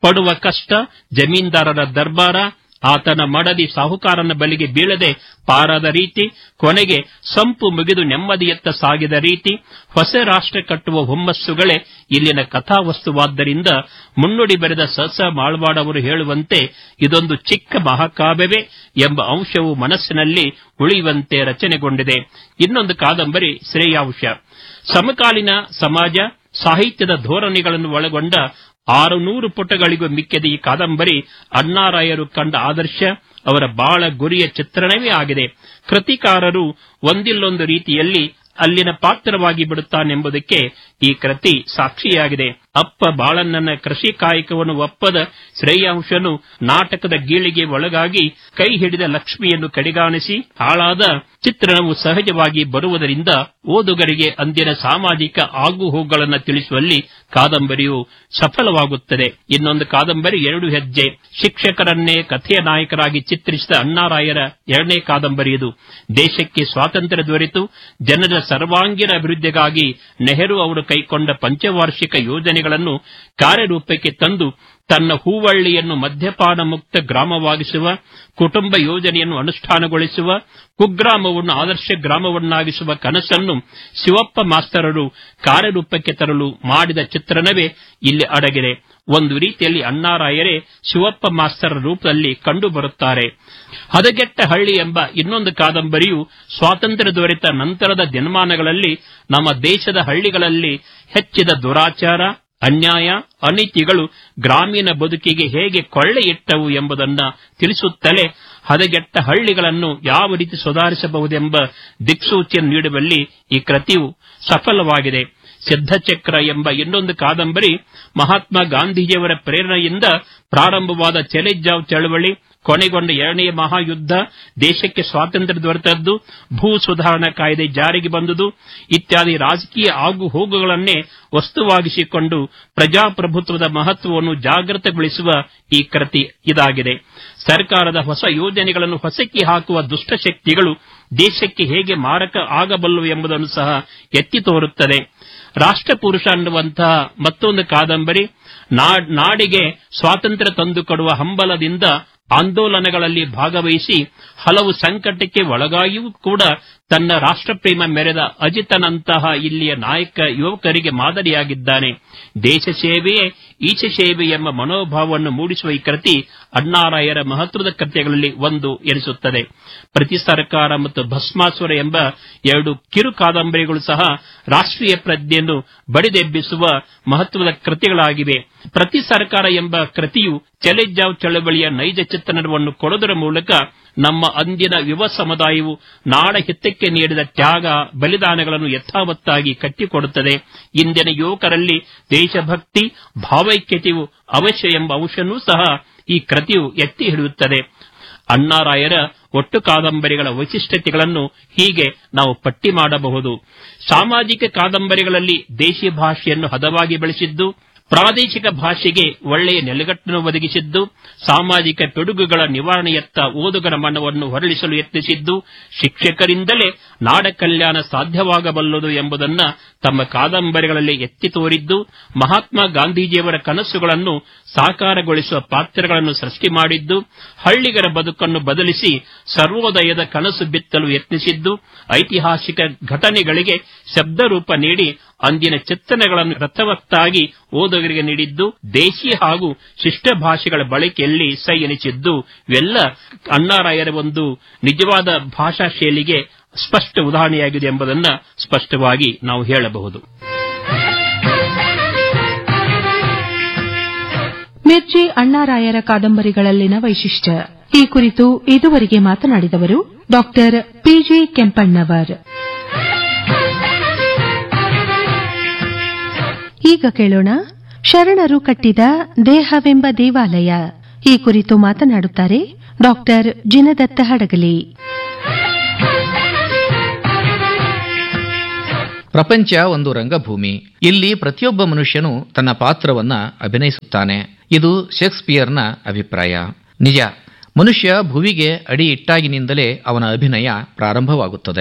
S4: ಪಡುವ ಕಷ್ಟ ಜಮೀನ್ದಾರರ ದರ್ಬಾರ ಆತನ ಮಡದಿ ಸಾಹುಕಾರನ ಬಲಿಗೆ ಬೀಳದೆ ಪಾರಾದ ರೀತಿ ಕೊನೆಗೆ ಸಂಪು ಮುಗಿದು ನೆಮ್ಮದಿಯತ್ತ ಸಾಗಿದ ರೀತಿ ಹೊಸ ರಾಷ್ಟ್ರ ಕಟ್ಟುವ ಹುಮ್ಮಸ್ಸುಗಳೇ ಇಲ್ಲಿನ ಕಥಾವಸ್ತುವಾದ್ದರಿಂದ ಮುನ್ನುಡಿ ಬರೆದ ಸಸ ಮಾಳ್ವಾಡ್ ಅವರು ಹೇಳುವಂತೆ ಇದೊಂದು ಚಿಕ್ಕ ಮಹಾಕಾವ್ಯವೇ ಎಂಬ ಅಂಶವು ಮನಸ್ಸಿನಲ್ಲಿ ಉಳಿಯುವಂತೆ ರಚನೆಗೊಂಡಿದೆ ಇನ್ನೊಂದು ಕಾದಂಬರಿ ಶ್ರೇಯಾಂಶ ಸಮಕಾಲೀನ ಸಮಾಜ ಸಾಹಿತ್ಯದ ಧೋರಣೆಗಳನ್ನು ಒಳಗೊಂಡ ಆರು ನೂರು ಪುಟಗಳಿಗೂ ಮಿಕ್ಕಿದ ಈ ಕಾದಂಬರಿ ಅಣ್ಣಾರಾಯರು ಕಂಡ ಆದರ್ಶ ಅವರ ಬಾಳ ಗುರಿಯ ಚಿತ್ರಣವೇ ಆಗಿದೆ ಕೃತಿಕಾರರು ಒಂದಿಲ್ಲೊಂದು ರೀತಿಯಲ್ಲಿ ಅಲ್ಲಿನ ಪಾತ್ರವಾಗಿ ಬಿಡುತ್ತಾನೆಂಬುದಕ್ಕೆ ಈ ಕೃತಿ ಸಾಕ್ಷಿಯಾಗಿದೆ ಅಪ್ಪ ಬಾಳಣ್ಣನ ಕೃಷಿ ಕಾಯಕವನ್ನು ಒಪ್ಪದ ಶ್ರೇಯಾಂಶನು ನಾಟಕದ ಗೀಳಿಗೆ ಒಳಗಾಗಿ ಕೈ ಹಿಡಿದ ಲಕ್ಷ್ಮಿಯನ್ನು ಕಡೆಗಾಣಿಸಿ ಹಾಳಾದ ಚಿತ್ರಣವು ಸಹಜವಾಗಿ ಬರುವುದರಿಂದ ಓದುಗರಿಗೆ ಅಂದಿನ ಸಾಮಾಜಿಕ ಆಗುಹೋಗುಗಳನ್ನು ತಿಳಿಸುವಲ್ಲಿ ಕಾದಂಬರಿಯು ಸಫಲವಾಗುತ್ತದೆ ಇನ್ನೊಂದು ಕಾದಂಬರಿ ಎರಡು ಹೆಜ್ಜೆ ಶಿಕ್ಷಕರನ್ನೇ ಕಥೆಯ ನಾಯಕರಾಗಿ ಚಿತ್ರಿಸಿದ ಅಣ್ಣಾರಾಯರ ಎರಡನೇ ಕಾದಂಬರಿ ಇದು ದೇಶಕ್ಕೆ ಸ್ವಾತಂತ್ರ್ಯ ದೊರೆತು ಜನರ ಸರ್ವಾಂಗೀಣ ಅಭಿವೃದ್ಧಿಗಾಗಿ ನೆಹರು ಅವರು ಕೈಕೊಂಡ ಪಂಚವಾರ್ಷಿಕ ಯೋಜನೆಗಳನ್ನು ಕಾರ್ಯರೂಪಕ್ಕೆ ತಂದು ತನ್ನ ಹೂವಳ್ಳಿಯನ್ನು ಮದ್ಯಪಾನ ಮುಕ್ತ ಗ್ರಾಮವಾಗಿಸುವ ಕುಟುಂಬ ಯೋಜನೆಯನ್ನು ಅನುಷ್ಠಾನಗೊಳಿಸುವ ಕುಗ್ರಾಮವನ್ನು ಆದರ್ಶ ಗ್ರಾಮವನ್ನಾಗಿಸುವ ಕನಸನ್ನು ಶಿವಪ್ಪ ಮಾಸ್ತರರು ಕಾರ್ಯರೂಪಕ್ಕೆ ತರಲು ಮಾಡಿದ ಚಿತ್ರಣವೇ ಇಲ್ಲಿ ಅಡಗಿದೆ ಒಂದು ರೀತಿಯಲ್ಲಿ ಅಣ್ಣಾರಾಯರೇ ಶಿವಪ್ಪ ಮಾಸ್ತರ್ ರೂಪದಲ್ಲಿ ಕಂಡುಬರುತ್ತಾರೆ ಹದಗೆಟ್ಟ ಹಳ್ಳಿ ಎಂಬ ಇನ್ನೊಂದು ಕಾದಂಬರಿಯು ಸ್ವಾತಂತ್ರ್ಯ ದೊರೆತ ನಂತರದ ದಿನಮಾನಗಳಲ್ಲಿ ನಮ್ಮ ದೇಶದ ಹಳ್ಳಿಗಳಲ್ಲಿ ಹೆಚ್ಚಿದ ದುರಾಚಾರ ಅನ್ಯಾಯ ಅನೀತಿಗಳು ಗ್ರಾಮೀಣ ಬದುಕಿಗೆ ಹೇಗೆ ಕೊಳ್ಳೆ ಇಟ್ಟವು ಎಂಬುದನ್ನ ತಿಳಿಸುತ್ತಲೇ ಹದಗೆಟ್ಟ ಹಳ್ಳಿಗಳನ್ನು ಯಾವ ರೀತಿ ಸುಧಾರಿಸಬಹುದೆಂಬ ದಿಕ್ಸೂಚಿಯನ್ನು ನೀಡುವಲ್ಲಿ ಈ ಕೃತಿಯು ಸಫಲವಾಗಿದೆ ಸಿದ್ಧಚಕ್ರ ಎಂಬ ಇನ್ನೊಂದು ಕಾದಂಬರಿ ಮಹಾತ್ಮ ಗಾಂಧೀಜಿಯವರ ಪ್ರೇರಣೆಯಿಂದ ಪ್ರಾರಂಭವಾದ ಚೆಲೆಜಾವ್ ಚಳವಳಿ ಕೊನೆಗೊಂಡ ಎರಡನೆಯ ಮಹಾಯುದ್ಧ ದೇಶಕ್ಕೆ ಸ್ವಾತಂತ್ರ್ಯ ದೊರೆತದ್ದು ಭೂ ಸುಧಾರಣಾ ಕಾಯ್ದೆ ಜಾರಿಗೆ ಬಂದುದು ಇತ್ಯಾದಿ ರಾಜಕೀಯ ಆಗು ಹೋಗುಗಳನ್ನೇ ವಸ್ತುವಾಗಿಸಿಕೊಂಡು ಪ್ರಜಾಪ್ರಭುತ್ವದ ಮಹತ್ವವನ್ನು ಜಾಗೃತಗೊಳಿಸುವ ಈ ಕೃತಿ ಇದಾಗಿದೆ ಸರ್ಕಾರದ ಹೊಸ ಯೋಜನೆಗಳನ್ನು ಹೊಸಕಿ ಹಾಕುವ ದುಷ್ಟಶಕ್ತಿಗಳು ದೇಶಕ್ಕೆ ಹೇಗೆ ಮಾರಕ ಆಗಬಲ್ಲವು ಎಂಬುದನ್ನು ಸಹ ಎತ್ತಿ ತೋರುತ್ತದೆ ರಾಷ್ಟ್ರಪುರುಷ ಅನ್ನುವಂತಹ ಮತ್ತೊಂದು ಕಾದಂಬರಿ ನಾಡಿಗೆ ಸ್ವಾತಂತ್ರ್ಯ ತಂದುಕೊಡುವ ಹಂಬಲದಿಂದ ಆಂದೋಲನಗಳಲ್ಲಿ ಭಾಗವಹಿಸಿ ಹಲವು ಸಂಕಟಕ್ಕೆ ಒಳಗಾಗಿಯೂ ಕೂಡ ತನ್ನ ರಾಷ್ಟ್ರಪ್ರೇಮ ಮೆರೆದ ಅಜಿತನಂತಹ ಇಲ್ಲಿಯ ನಾಯಕ ಯುವಕರಿಗೆ ಮಾದರಿಯಾಗಿದ್ದಾನೆ ದೇಶ ಸೇವೆಯೇ ಈಚ ಸೇವೆ ಎಂಬ ಮನೋಭಾವವನ್ನು ಮೂಡಿಸುವ ಈ ಕೃತಿ ಅಣ್ಣಾರಾಯರ ಮಹತ್ವದ ಕೃತ್ಯಗಳಲ್ಲಿ ಒಂದು ಎನಿಸುತ್ತದೆ ಪ್ರತಿ ಸರ್ಕಾರ ಮತ್ತು ಭಸ್ಮಾಸುರ ಎಂಬ ಎರಡು ಕಿರು ಕಾದಂಬರಿಗಳು ಸಹ ರಾಷ್ಟ್ರೀಯ ಪ್ರಜ್ಞೆಯನ್ನು ಬಡಿದೆಬ್ಬಿಸುವ ಮಹತ್ವದ ಕೃತಿಗಳಾಗಿವೆ ಪ್ರತಿ ಸರ್ಕಾರ ಎಂಬ ಕೃತಿಯು ಚೆಲೆಜಾವ್ ಚಳವಳಿಯ ನೈಜ ಚಿತ್ರಣವನ್ನು ಕೊಡುವುದರ ಮೂಲಕ ನಮ್ಮ ಅಂದಿನ ಯುವ ಸಮುದಾಯವು ನಾಡ ಹಿತ್ತಕ್ಕೆ ನೀಡಿದ ತ್ಯಾಗ ಬಲಿದಾನಗಳನ್ನು ಯಥಾವತ್ತಾಗಿ ಕಟ್ಟಿಕೊಡುತ್ತದೆ ಇಂದಿನ ಯುವಕರಲ್ಲಿ ದೇಶಭಕ್ತಿ ಭಾವೈಕ್ಯತೆಯು ಅವಶ್ಯ ಎಂಬ ಅಂಶನೂ ಸಹ ಈ ಕೃತಿಯು ಎತ್ತಿ ಹಿಡಿಯುತ್ತದೆ ಅಣ್ಣಾರಾಯರ ಒಟ್ಟು ಕಾದಂಬರಿಗಳ ವೈಶಿಷ್ಟ್ಯತೆಗಳನ್ನು ಹೀಗೆ ನಾವು ಪಟ್ಟಿ ಮಾಡಬಹುದು ಸಾಮಾಜಿಕ ಕಾದಂಬರಿಗಳಲ್ಲಿ ದೇಶಿ ಭಾಷೆಯನ್ನು ಹದವಾಗಿ ಬೆಳೆಸಿದ್ದು ಪ್ರಾದೇಶಿಕ ಭಾಷೆಗೆ ಒಳ್ಳೆಯ ನೆಲೆಗಟ್ಟನ್ನು ಒದಗಿಸಿದ್ದು ಸಾಮಾಜಿಕ ಪಿಡುಗುಗಳ ನಿವಾರಣೆಯತ್ತ ಓದುಗರ ಮನವನ್ನು ಹೊರಳಿಸಲು ಯತ್ನಿಸಿದ್ದು ಶಿಕ್ಷಕರಿಂದಲೇ ನಾಡ ಕಲ್ಯಾಣ ಸಾಧ್ಯವಾಗಬಲ್ಲದು ಎಂಬುದನ್ನ ತಮ್ಮ ಕಾದಂಬರಿಗಳಲ್ಲಿ ಎತ್ತಿ ತೋರಿದ್ದು ಮಹಾತ್ಮ ಗಾಂಧೀಜಿಯವರ ಕನಸುಗಳನ್ನು ಸಾಕಾರಗೊಳಿಸುವ ಪಾತ್ರಗಳನ್ನು ಸೃಷ್ಟಿ ಮಾಡಿದ್ದು ಹಳ್ಳಿಗರ ಬದುಕನ್ನು ಬದಲಿಸಿ ಸರ್ವೋದಯದ ಕನಸು ಬಿತ್ತಲು ಯತ್ನಿಸಿದ್ದು ಐತಿಹಾಸಿಕ ಘಟನೆಗಳಿಗೆ ಶಬ್ದರೂಪ ನೀಡಿ ಅಂದಿನ ಚಿತ್ರಣಗಳನ್ನು ರಥವತ್ತಾಗಿ ಓದುಗರಿಗೆ ನೀಡಿದ್ದು ದೇಶಿ ಹಾಗೂ ಶಿಷ್ಟ ಭಾಷೆಗಳ ಬಳಕೆಯಲ್ಲಿ ಸೈ ಎನಿಸಿದ್ದು ಇವೆಲ್ಲ ಅಣ್ಣಾರಾಯರ ಒಂದು ನಿಜವಾದ ಭಾಷಾ ಶೈಲಿಗೆ ಸ್ಪಷ್ಟ ಉದಾಹರಣೆಯಾಗಿದೆ ಎಂಬುದನ್ನು ಸ್ಪಷ್ಟವಾಗಿ ನಾವು ಹೇಳಬಹುದು
S2: ಮಿರ್ಜಿ ಅಣ್ಣಾರಾಯರ ಕಾದಂಬರಿಗಳಲ್ಲಿನ ವೈಶಿಷ್ಟ್ಯ ಈ ಕುರಿತು ಇದುವರೆಗೆ ಮಾತನಾಡಿದವರು ಡಾಕ್ಟರ್ ಪಿಜಿ ಕೆಂಪಣ್ಣವರ್
S3: ಈಗ ಕೇಳೋಣ ಶರಣರು ಕಟ್ಟಿದ ದೇಹವೆಂಬ ದೇವಾಲಯ ಈ ಕುರಿತು ಮಾತನಾಡುತ್ತಾರೆ ಡಾಕ್ಟರ್ ಜಿನದತ್ತ ಹಡಗಲಿ
S5: ಪ್ರಪಂಚ ಒಂದು ರಂಗಭೂಮಿ ಇಲ್ಲಿ ಪ್ರತಿಯೊಬ್ಬ ಮನುಷ್ಯನು ತನ್ನ ಪಾತ್ರವನ್ನ ಅಭಿನಯಿಸುತ್ತಾನೆ ಇದು ಶೇಕ್ಸ್ಪಿಯರ್ನ ಅಭಿಪ್ರಾಯ ನಿಜ ಮನುಷ್ಯ ಭುವಿಗೆ ಅಡಿ ಇಟ್ಟಾಗಿನಿಂದಲೇ ಅವನ ಅಭಿನಯ ಪ್ರಾರಂಭವಾಗುತ್ತದೆ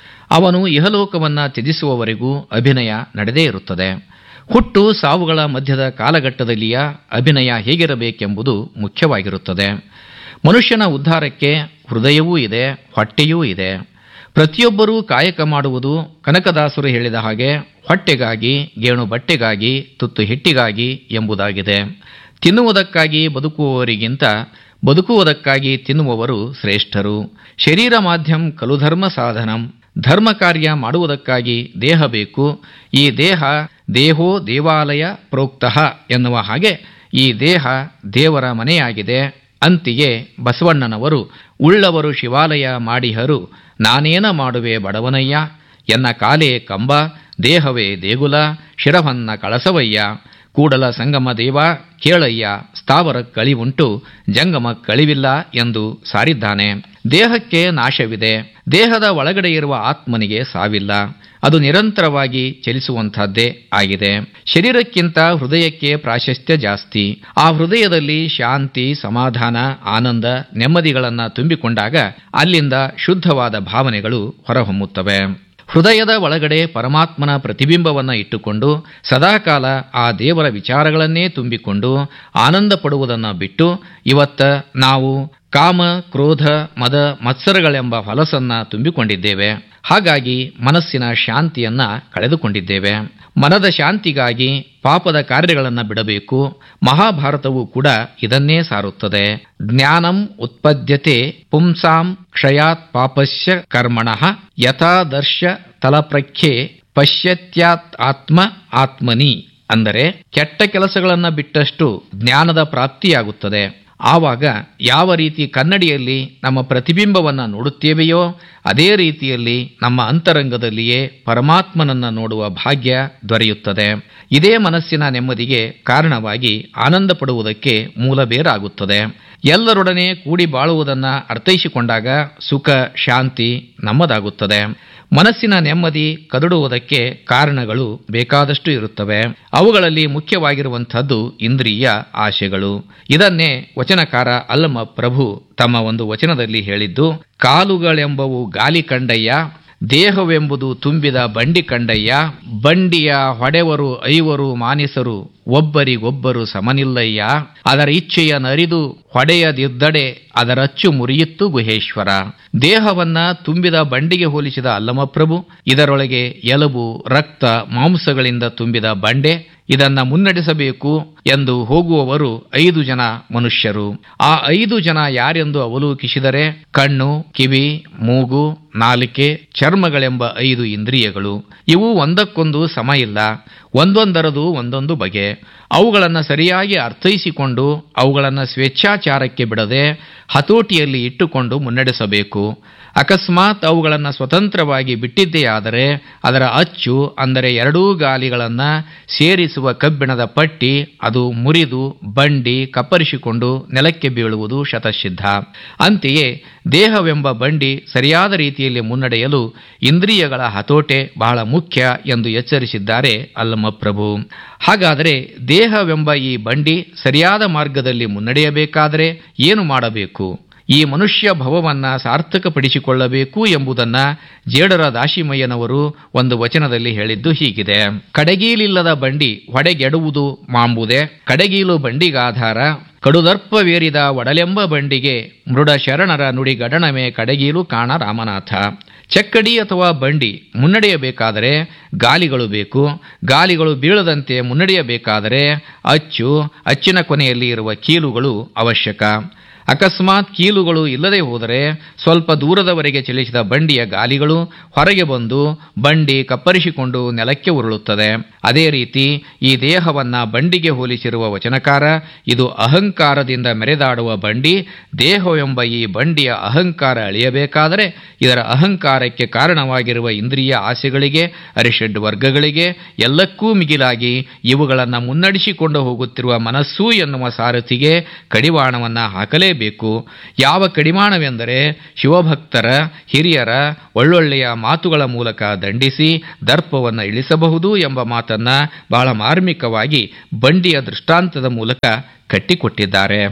S5: ಅವನು ಇಹಲೋಕವನ್ನ ತ್ಯಜಿಸುವವರೆಗೂ ಅಭಿನಯ ನಡೆದೇ ಇರುತ್ತದೆ ಹುಟ್ಟು ಸಾವುಗಳ ಮಧ್ಯದ ಕಾಲಘಟ್ಟದಲ್ಲಿಯ ಅಭಿನಯ ಹೇಗಿರಬೇಕೆಂಬುದು ಮುಖ್ಯವಾಗಿರುತ್ತದೆ ಮನುಷ್ಯನ ಉದ್ಧಾರಕ್ಕೆ ಹೃದಯವೂ ಇದೆ ಹೊಟ್ಟೆಯೂ ಇದೆ ಪ್ರತಿಯೊಬ್ಬರೂ ಕಾಯಕ ಮಾಡುವುದು ಕನಕದಾಸರು ಹೇಳಿದ ಹಾಗೆ ಹೊಟ್ಟೆಗಾಗಿ ಗೇಣು ಬಟ್ಟೆಗಾಗಿ ತುತ್ತು ಹಿಟ್ಟಿಗಾಗಿ ಎಂಬುದಾಗಿದೆ ತಿನ್ನುವುದಕ್ಕಾಗಿ ಬದುಕುವವರಿಗಿಂತ ಬದುಕುವುದಕ್ಕಾಗಿ ತಿನ್ನುವವರು ಶ್ರೇಷ್ಠರು ಶರೀರ ಮಾಧ್ಯಮ ಕಲುಧರ್ಮ ಸಾಧನಂ ಧರ್ಮ ಕಾರ್ಯ ಮಾಡುವುದಕ್ಕಾಗಿ ದೇಹ ಬೇಕು ಈ ದೇಹ ದೇಹೋ ದೇವಾಲಯ ಪ್ರೋಕ್ತಃ ಎನ್ನುವ ಹಾಗೆ ಈ ದೇಹ ದೇವರ ಮನೆಯಾಗಿದೆ ಅಂತಿಗೆ ಬಸವಣ್ಣನವರು ಉಳ್ಳವರು ಶಿವಾಲಯ ಮಾಡಿಹರು ನಾನೇನ ಮಾಡುವೆ ಬಡವನಯ್ಯ ಎನ್ನ ಕಾಲೇ ಕಂಬ ದೇಹವೇ ದೇಗುಲ ಶಿರವನ್ನ ಕಳಸವಯ್ಯ ಕೂಡಲ ಸಂಗಮ ದೇವ ಕೇಳಯ್ಯ ಸ್ಥಾವರ ಕಳಿವುಂಟು ಜಂಗಮ ಕಳಿವಿಲ್ಲ ಎಂದು ಸಾರಿದ್ದಾನೆ ದೇಹಕ್ಕೆ ನಾಶವಿದೆ ದೇಹದ ಒಳಗಡೆ ಇರುವ ಆತ್ಮನಿಗೆ ಸಾವಿಲ್ಲ ಅದು ನಿರಂತರವಾಗಿ ಚಲಿಸುವಂತಹದ್ದೇ ಆಗಿದೆ ಶರೀರಕ್ಕಿಂತ ಹೃದಯಕ್ಕೆ ಪ್ರಾಶಸ್ತ್ಯ ಜಾಸ್ತಿ ಆ ಹೃದಯದಲ್ಲಿ ಶಾಂತಿ ಸಮಾಧಾನ ಆನಂದ ನೆಮ್ಮದಿಗಳನ್ನು ತುಂಬಿಕೊಂಡಾಗ ಅಲ್ಲಿಂದ ಶುದ್ಧವಾದ ಭಾವನೆಗಳು ಹೊರಹೊಮ್ಮುತ್ತವೆ ಹೃದಯದ ಒಳಗಡೆ ಪರಮಾತ್ಮನ ಪ್ರತಿಬಿಂಬವನ್ನ ಇಟ್ಟುಕೊಂಡು ಸದಾಕಾಲ ಆ ದೇವರ ವಿಚಾರಗಳನ್ನೇ ತುಂಬಿಕೊಂಡು ಆನಂದ ಪಡುವುದನ್ನು ಬಿಟ್ಟು ಇವತ್ತ ನಾವು ಕಾಮ ಕ್ರೋಧ ಮದ ಮತ್ಸರಗಳೆಂಬ ಹೊಲಸನ್ನ ತುಂಬಿಕೊಂಡಿದ್ದೇವೆ ಹಾಗಾಗಿ ಮನಸ್ಸಿನ ಶಾಂತಿಯನ್ನ ಕಳೆದುಕೊಂಡಿದ್ದೇವೆ ಮನದ ಶಾಂತಿಗಾಗಿ ಪಾಪದ ಕಾರ್ಯಗಳನ್ನು ಬಿಡಬೇಕು ಮಹಾಭಾರತವು ಕೂಡ ಇದನ್ನೇ ಸಾರುತ್ತದೆ ಜ್ಞಾನಂ ಉತ್ಪದ್ಯತೆ ಪುಂಸಾಂ ಕ್ಷಯಾತ್ ಪಾಪಸ್ಯ ಕರ್ಮಣಃ ಯಥಾದರ್ಶ ತಲಪ್ರಖ್ಯೆ ಪಶ್ಯತ್ಯಾತ್ ಆತ್ಮ ಆತ್ಮನಿ ಅಂದರೆ ಕೆಟ್ಟ ಕೆಲಸಗಳನ್ನು ಬಿಟ್ಟಷ್ಟು ಜ್ಞಾನದ ಪ್ರಾಪ್ತಿಯಾಗುತ್ತದೆ ಆವಾಗ ಯಾವ ರೀತಿ ಕನ್ನಡಿಯಲ್ಲಿ ನಮ್ಮ ಪ್ರತಿಬಿಂಬವನ್ನು ನೋಡುತ್ತೇವೆಯೋ ಅದೇ ರೀತಿಯಲ್ಲಿ ನಮ್ಮ ಅಂತರಂಗದಲ್ಲಿಯೇ ಪರಮಾತ್ಮನನ್ನ ನೋಡುವ ಭಾಗ್ಯ ದೊರೆಯುತ್ತದೆ ಇದೇ ಮನಸ್ಸಿನ ನೆಮ್ಮದಿಗೆ ಕಾರಣವಾಗಿ ಆನಂದ ಪಡುವುದಕ್ಕೆ ಮೂಲ ಬೇರಾಗುತ್ತದೆ ಎಲ್ಲರೊಡನೆ ಕೂಡಿ ಬಾಳುವುದನ್ನು ಅರ್ಥೈಸಿಕೊಂಡಾಗ ಸುಖ ಶಾಂತಿ ನಮ್ಮದಾಗುತ್ತದೆ ಮನಸ್ಸಿನ ನೆಮ್ಮದಿ ಕದಡುವುದಕ್ಕೆ ಕಾರಣಗಳು ಬೇಕಾದಷ್ಟು ಇರುತ್ತವೆ ಅವುಗಳಲ್ಲಿ ಮುಖ್ಯವಾಗಿರುವಂಥದ್ದು ಇಂದ್ರಿಯ ಆಶೆಗಳು ಇದನ್ನೇ ವಚನಕಾರ ಅಲ್ಲಮ ಪ್ರಭು ತಮ್ಮ ಒಂದು ವಚನದಲ್ಲಿ ಹೇಳಿದ್ದು ಕಾಲುಗಳೆಂಬವು ಗಾಲಿ ಕಂಡಯ್ಯ ದೇಹವೆಂಬುದು ತುಂಬಿದ ಬಂಡಿ ಕಂಡಯ್ಯ ಬಂಡಿಯ ಹೊಡೆವರು ಐವರು ಮಾನಿಸರು ಒಬ್ಬರಿಗೊಬ್ಬರು ಸಮನಿಲ್ಲಯ್ಯ ಅದರ ಇಚ್ಛೆಯ ನರಿದು ಹೊಡೆಯದಿದ್ದಡೆ ಅದರಚ್ಚು ಮುರಿಯಿತ್ತು ಗುಹೇಶ್ವರ ದೇಹವನ್ನ ತುಂಬಿದ ಬಂಡಿಗೆ ಹೋಲಿಸಿದ ಅಲ್ಲಮಪ್ರಭು ಇದರೊಳಗೆ ಎಲುಬು ರಕ್ತ ಮಾಂಸಗಳಿಂದ ತುಂಬಿದ ಬಂಡೆ ಇದನ್ನ ಮುನ್ನಡೆಸಬೇಕು ಎಂದು ಹೋಗುವವರು ಐದು ಜನ ಮನುಷ್ಯರು ಆ ಐದು ಜನ ಯಾರೆಂದು ಅವಲೋಕಿಸಿದರೆ ಕಣ್ಣು ಕಿವಿ ಮೂಗು ನಾಲಿಕೆ ಚರ್ಮಗಳೆಂಬ ಐದು ಇಂದ್ರಿಯಗಳು ಇವು ಒಂದಕ್ಕೊಂದು ಸಮ ಇಲ್ಲ ಒಂದೊಂದರದು ಒಂದೊಂದು ಬಗೆ ಅವುಗಳನ್ನು ಸರಿಯಾಗಿ ಅರ್ಥೈಸಿಕೊಂಡು ಅವುಗಳನ್ನು ಸ್ವೇಚ್ಛಾಚಾರಕ್ಕೆ ಬಿಡದೆ ಹತೋಟಿಯಲ್ಲಿ ಇಟ್ಟುಕೊಂಡು ಮುನ್ನಡೆಸಬೇಕು ಅಕಸ್ಮಾತ್ ಅವುಗಳನ್ನು ಸ್ವತಂತ್ರವಾಗಿ ಬಿಟ್ಟಿದ್ದೇ ಆದರೆ ಅದರ ಅಚ್ಚು ಅಂದರೆ ಎರಡೂ ಗಾಲಿಗಳನ್ನು ಸೇರಿಸುವ ಕಬ್ಬಿಣದ ಪಟ್ಟಿ ಅದು ಮುರಿದು ಬಂಡಿ ಕಪ್ಪರಿಸಿಕೊಂಡು ನೆಲಕ್ಕೆ ಬೀಳುವುದು ಶತಸಿದ್ಧ ಅಂತೆಯೇ ದೇಹವೆಂಬ ಬಂಡಿ ಸರಿಯಾದ ರೀತಿಯಲ್ಲಿ ಮುನ್ನಡೆಯಲು ಇಂದ್ರಿಯಗಳ ಹತೋಟೆ ಬಹಳ ಮುಖ್ಯ ಎಂದು ಎಚ್ಚರಿಸಿದ್ದಾರೆ ಅಲ್ಲಮಪ್ರಭು ಹಾಗಾದರೆ ದೇಹವೆಂಬ ಈ ಬಂಡಿ ಸರಿಯಾದ ಮಾರ್ಗದಲ್ಲಿ ಮುನ್ನಡೆಯಬೇಕಾದರೆ ಏನು ಮಾಡಬೇಕು ಈ ಮನುಷ್ಯ ಭವವನ್ನ ಸಾರ್ಥಕಪಡಿಸಿಕೊಳ್ಳಬೇಕು ಎಂಬುದನ್ನ ಜೇಡರ ದಾಶಿಮಯ್ಯನವರು ಒಂದು ವಚನದಲ್ಲಿ ಹೇಳಿದ್ದು ಹೀಗಿದೆ ಕಡೆಗೀಲಿಲ್ಲದ ಬಂಡಿ ಹೊಡೆಗೆಡುವುದು ಮಾಂಬುದೆ ಕಡೆಗೀಲು ಬಂಡಿಗಾಧಾರ ಕಡುದರ್ಪವೇರಿದ ಒಡಲೆಂಬ ಬಂಡಿಗೆ ಮೃಡ ಶರಣರ ನುಡಿ ಗಡಣಮೆ ಕಡೆಗೀಲು ಕಾಣ ರಾಮನಾಥ ಚಕ್ಕಡಿ ಅಥವಾ ಬಂಡಿ ಮುನ್ನಡೆಯಬೇಕಾದರೆ ಗಾಲಿಗಳು ಬೇಕು ಗಾಲಿಗಳು ಬೀಳದಂತೆ ಮುನ್ನಡೆಯಬೇಕಾದರೆ ಅಚ್ಚು ಅಚ್ಚಿನ ಕೊನೆಯಲ್ಲಿ ಇರುವ ಕೀಲುಗಳು ಅವಶ್ಯಕ ಅಕಸ್ಮಾತ್ ಕೀಲುಗಳು ಇಲ್ಲದೆ ಹೋದರೆ ಸ್ವಲ್ಪ ದೂರದವರೆಗೆ ಚಲಿಸಿದ ಬಂಡಿಯ ಗಾಲಿಗಳು ಹೊರಗೆ ಬಂದು ಬಂಡಿ ಕಪ್ಪರಿಸಿಕೊಂಡು ನೆಲಕ್ಕೆ ಉರುಳುತ್ತದೆ ಅದೇ ರೀತಿ ಈ ದೇಹವನ್ನ ಬಂಡಿಗೆ ಹೋಲಿಸಿರುವ ವಚನಕಾರ ಇದು ಅಹಂಕಾರದಿಂದ ಮೆರೆದಾಡುವ ಬಂಡಿ ದೇಹವೆಂಬ ಈ ಬಂಡಿಯ ಅಹಂಕಾರ ಅಳಿಯಬೇಕಾದರೆ ಇದರ ಅಹಂಕಾರಕ್ಕೆ ಕಾರಣವಾಗಿರುವ ಇಂದ್ರಿಯ ಆಸೆಗಳಿಗೆ ಅರಿಷಡ್ ವರ್ಗಗಳಿಗೆ ಎಲ್ಲಕ್ಕೂ ಮಿಗಿಲಾಗಿ ಇವುಗಳನ್ನು ಮುನ್ನಡೆಸಿಕೊಂಡು ಹೋಗುತ್ತಿರುವ ಮನಸ್ಸು ಎನ್ನುವ ಸಾರಥಿಗೆ ಕಡಿವಾಣವನ್ನ ಹಾಕಲೇ ಬೇಕು ಯಾವ ಕಡಿವಾಣವೆಂದರೆ ಶಿವಭಕ್ತರ ಹಿರಿಯರ ಒಳ್ಳೊಳ್ಳೆಯ ಮಾತುಗಳ ಮೂಲಕ ದಂಡಿಸಿ ದರ್ಪವನ್ನು ಇಳಿಸಬಹುದು ಎಂಬ ಮಾತನ್ನ ಬಹಳ ಮಾರ್ಮಿಕವಾಗಿ ಬಂಡಿಯ ದೃಷ್ಟಾಂತದ ಮೂಲಕ ಕಟ್ಟಿಕೊಟ್ಟಿದ್ದಾರೆ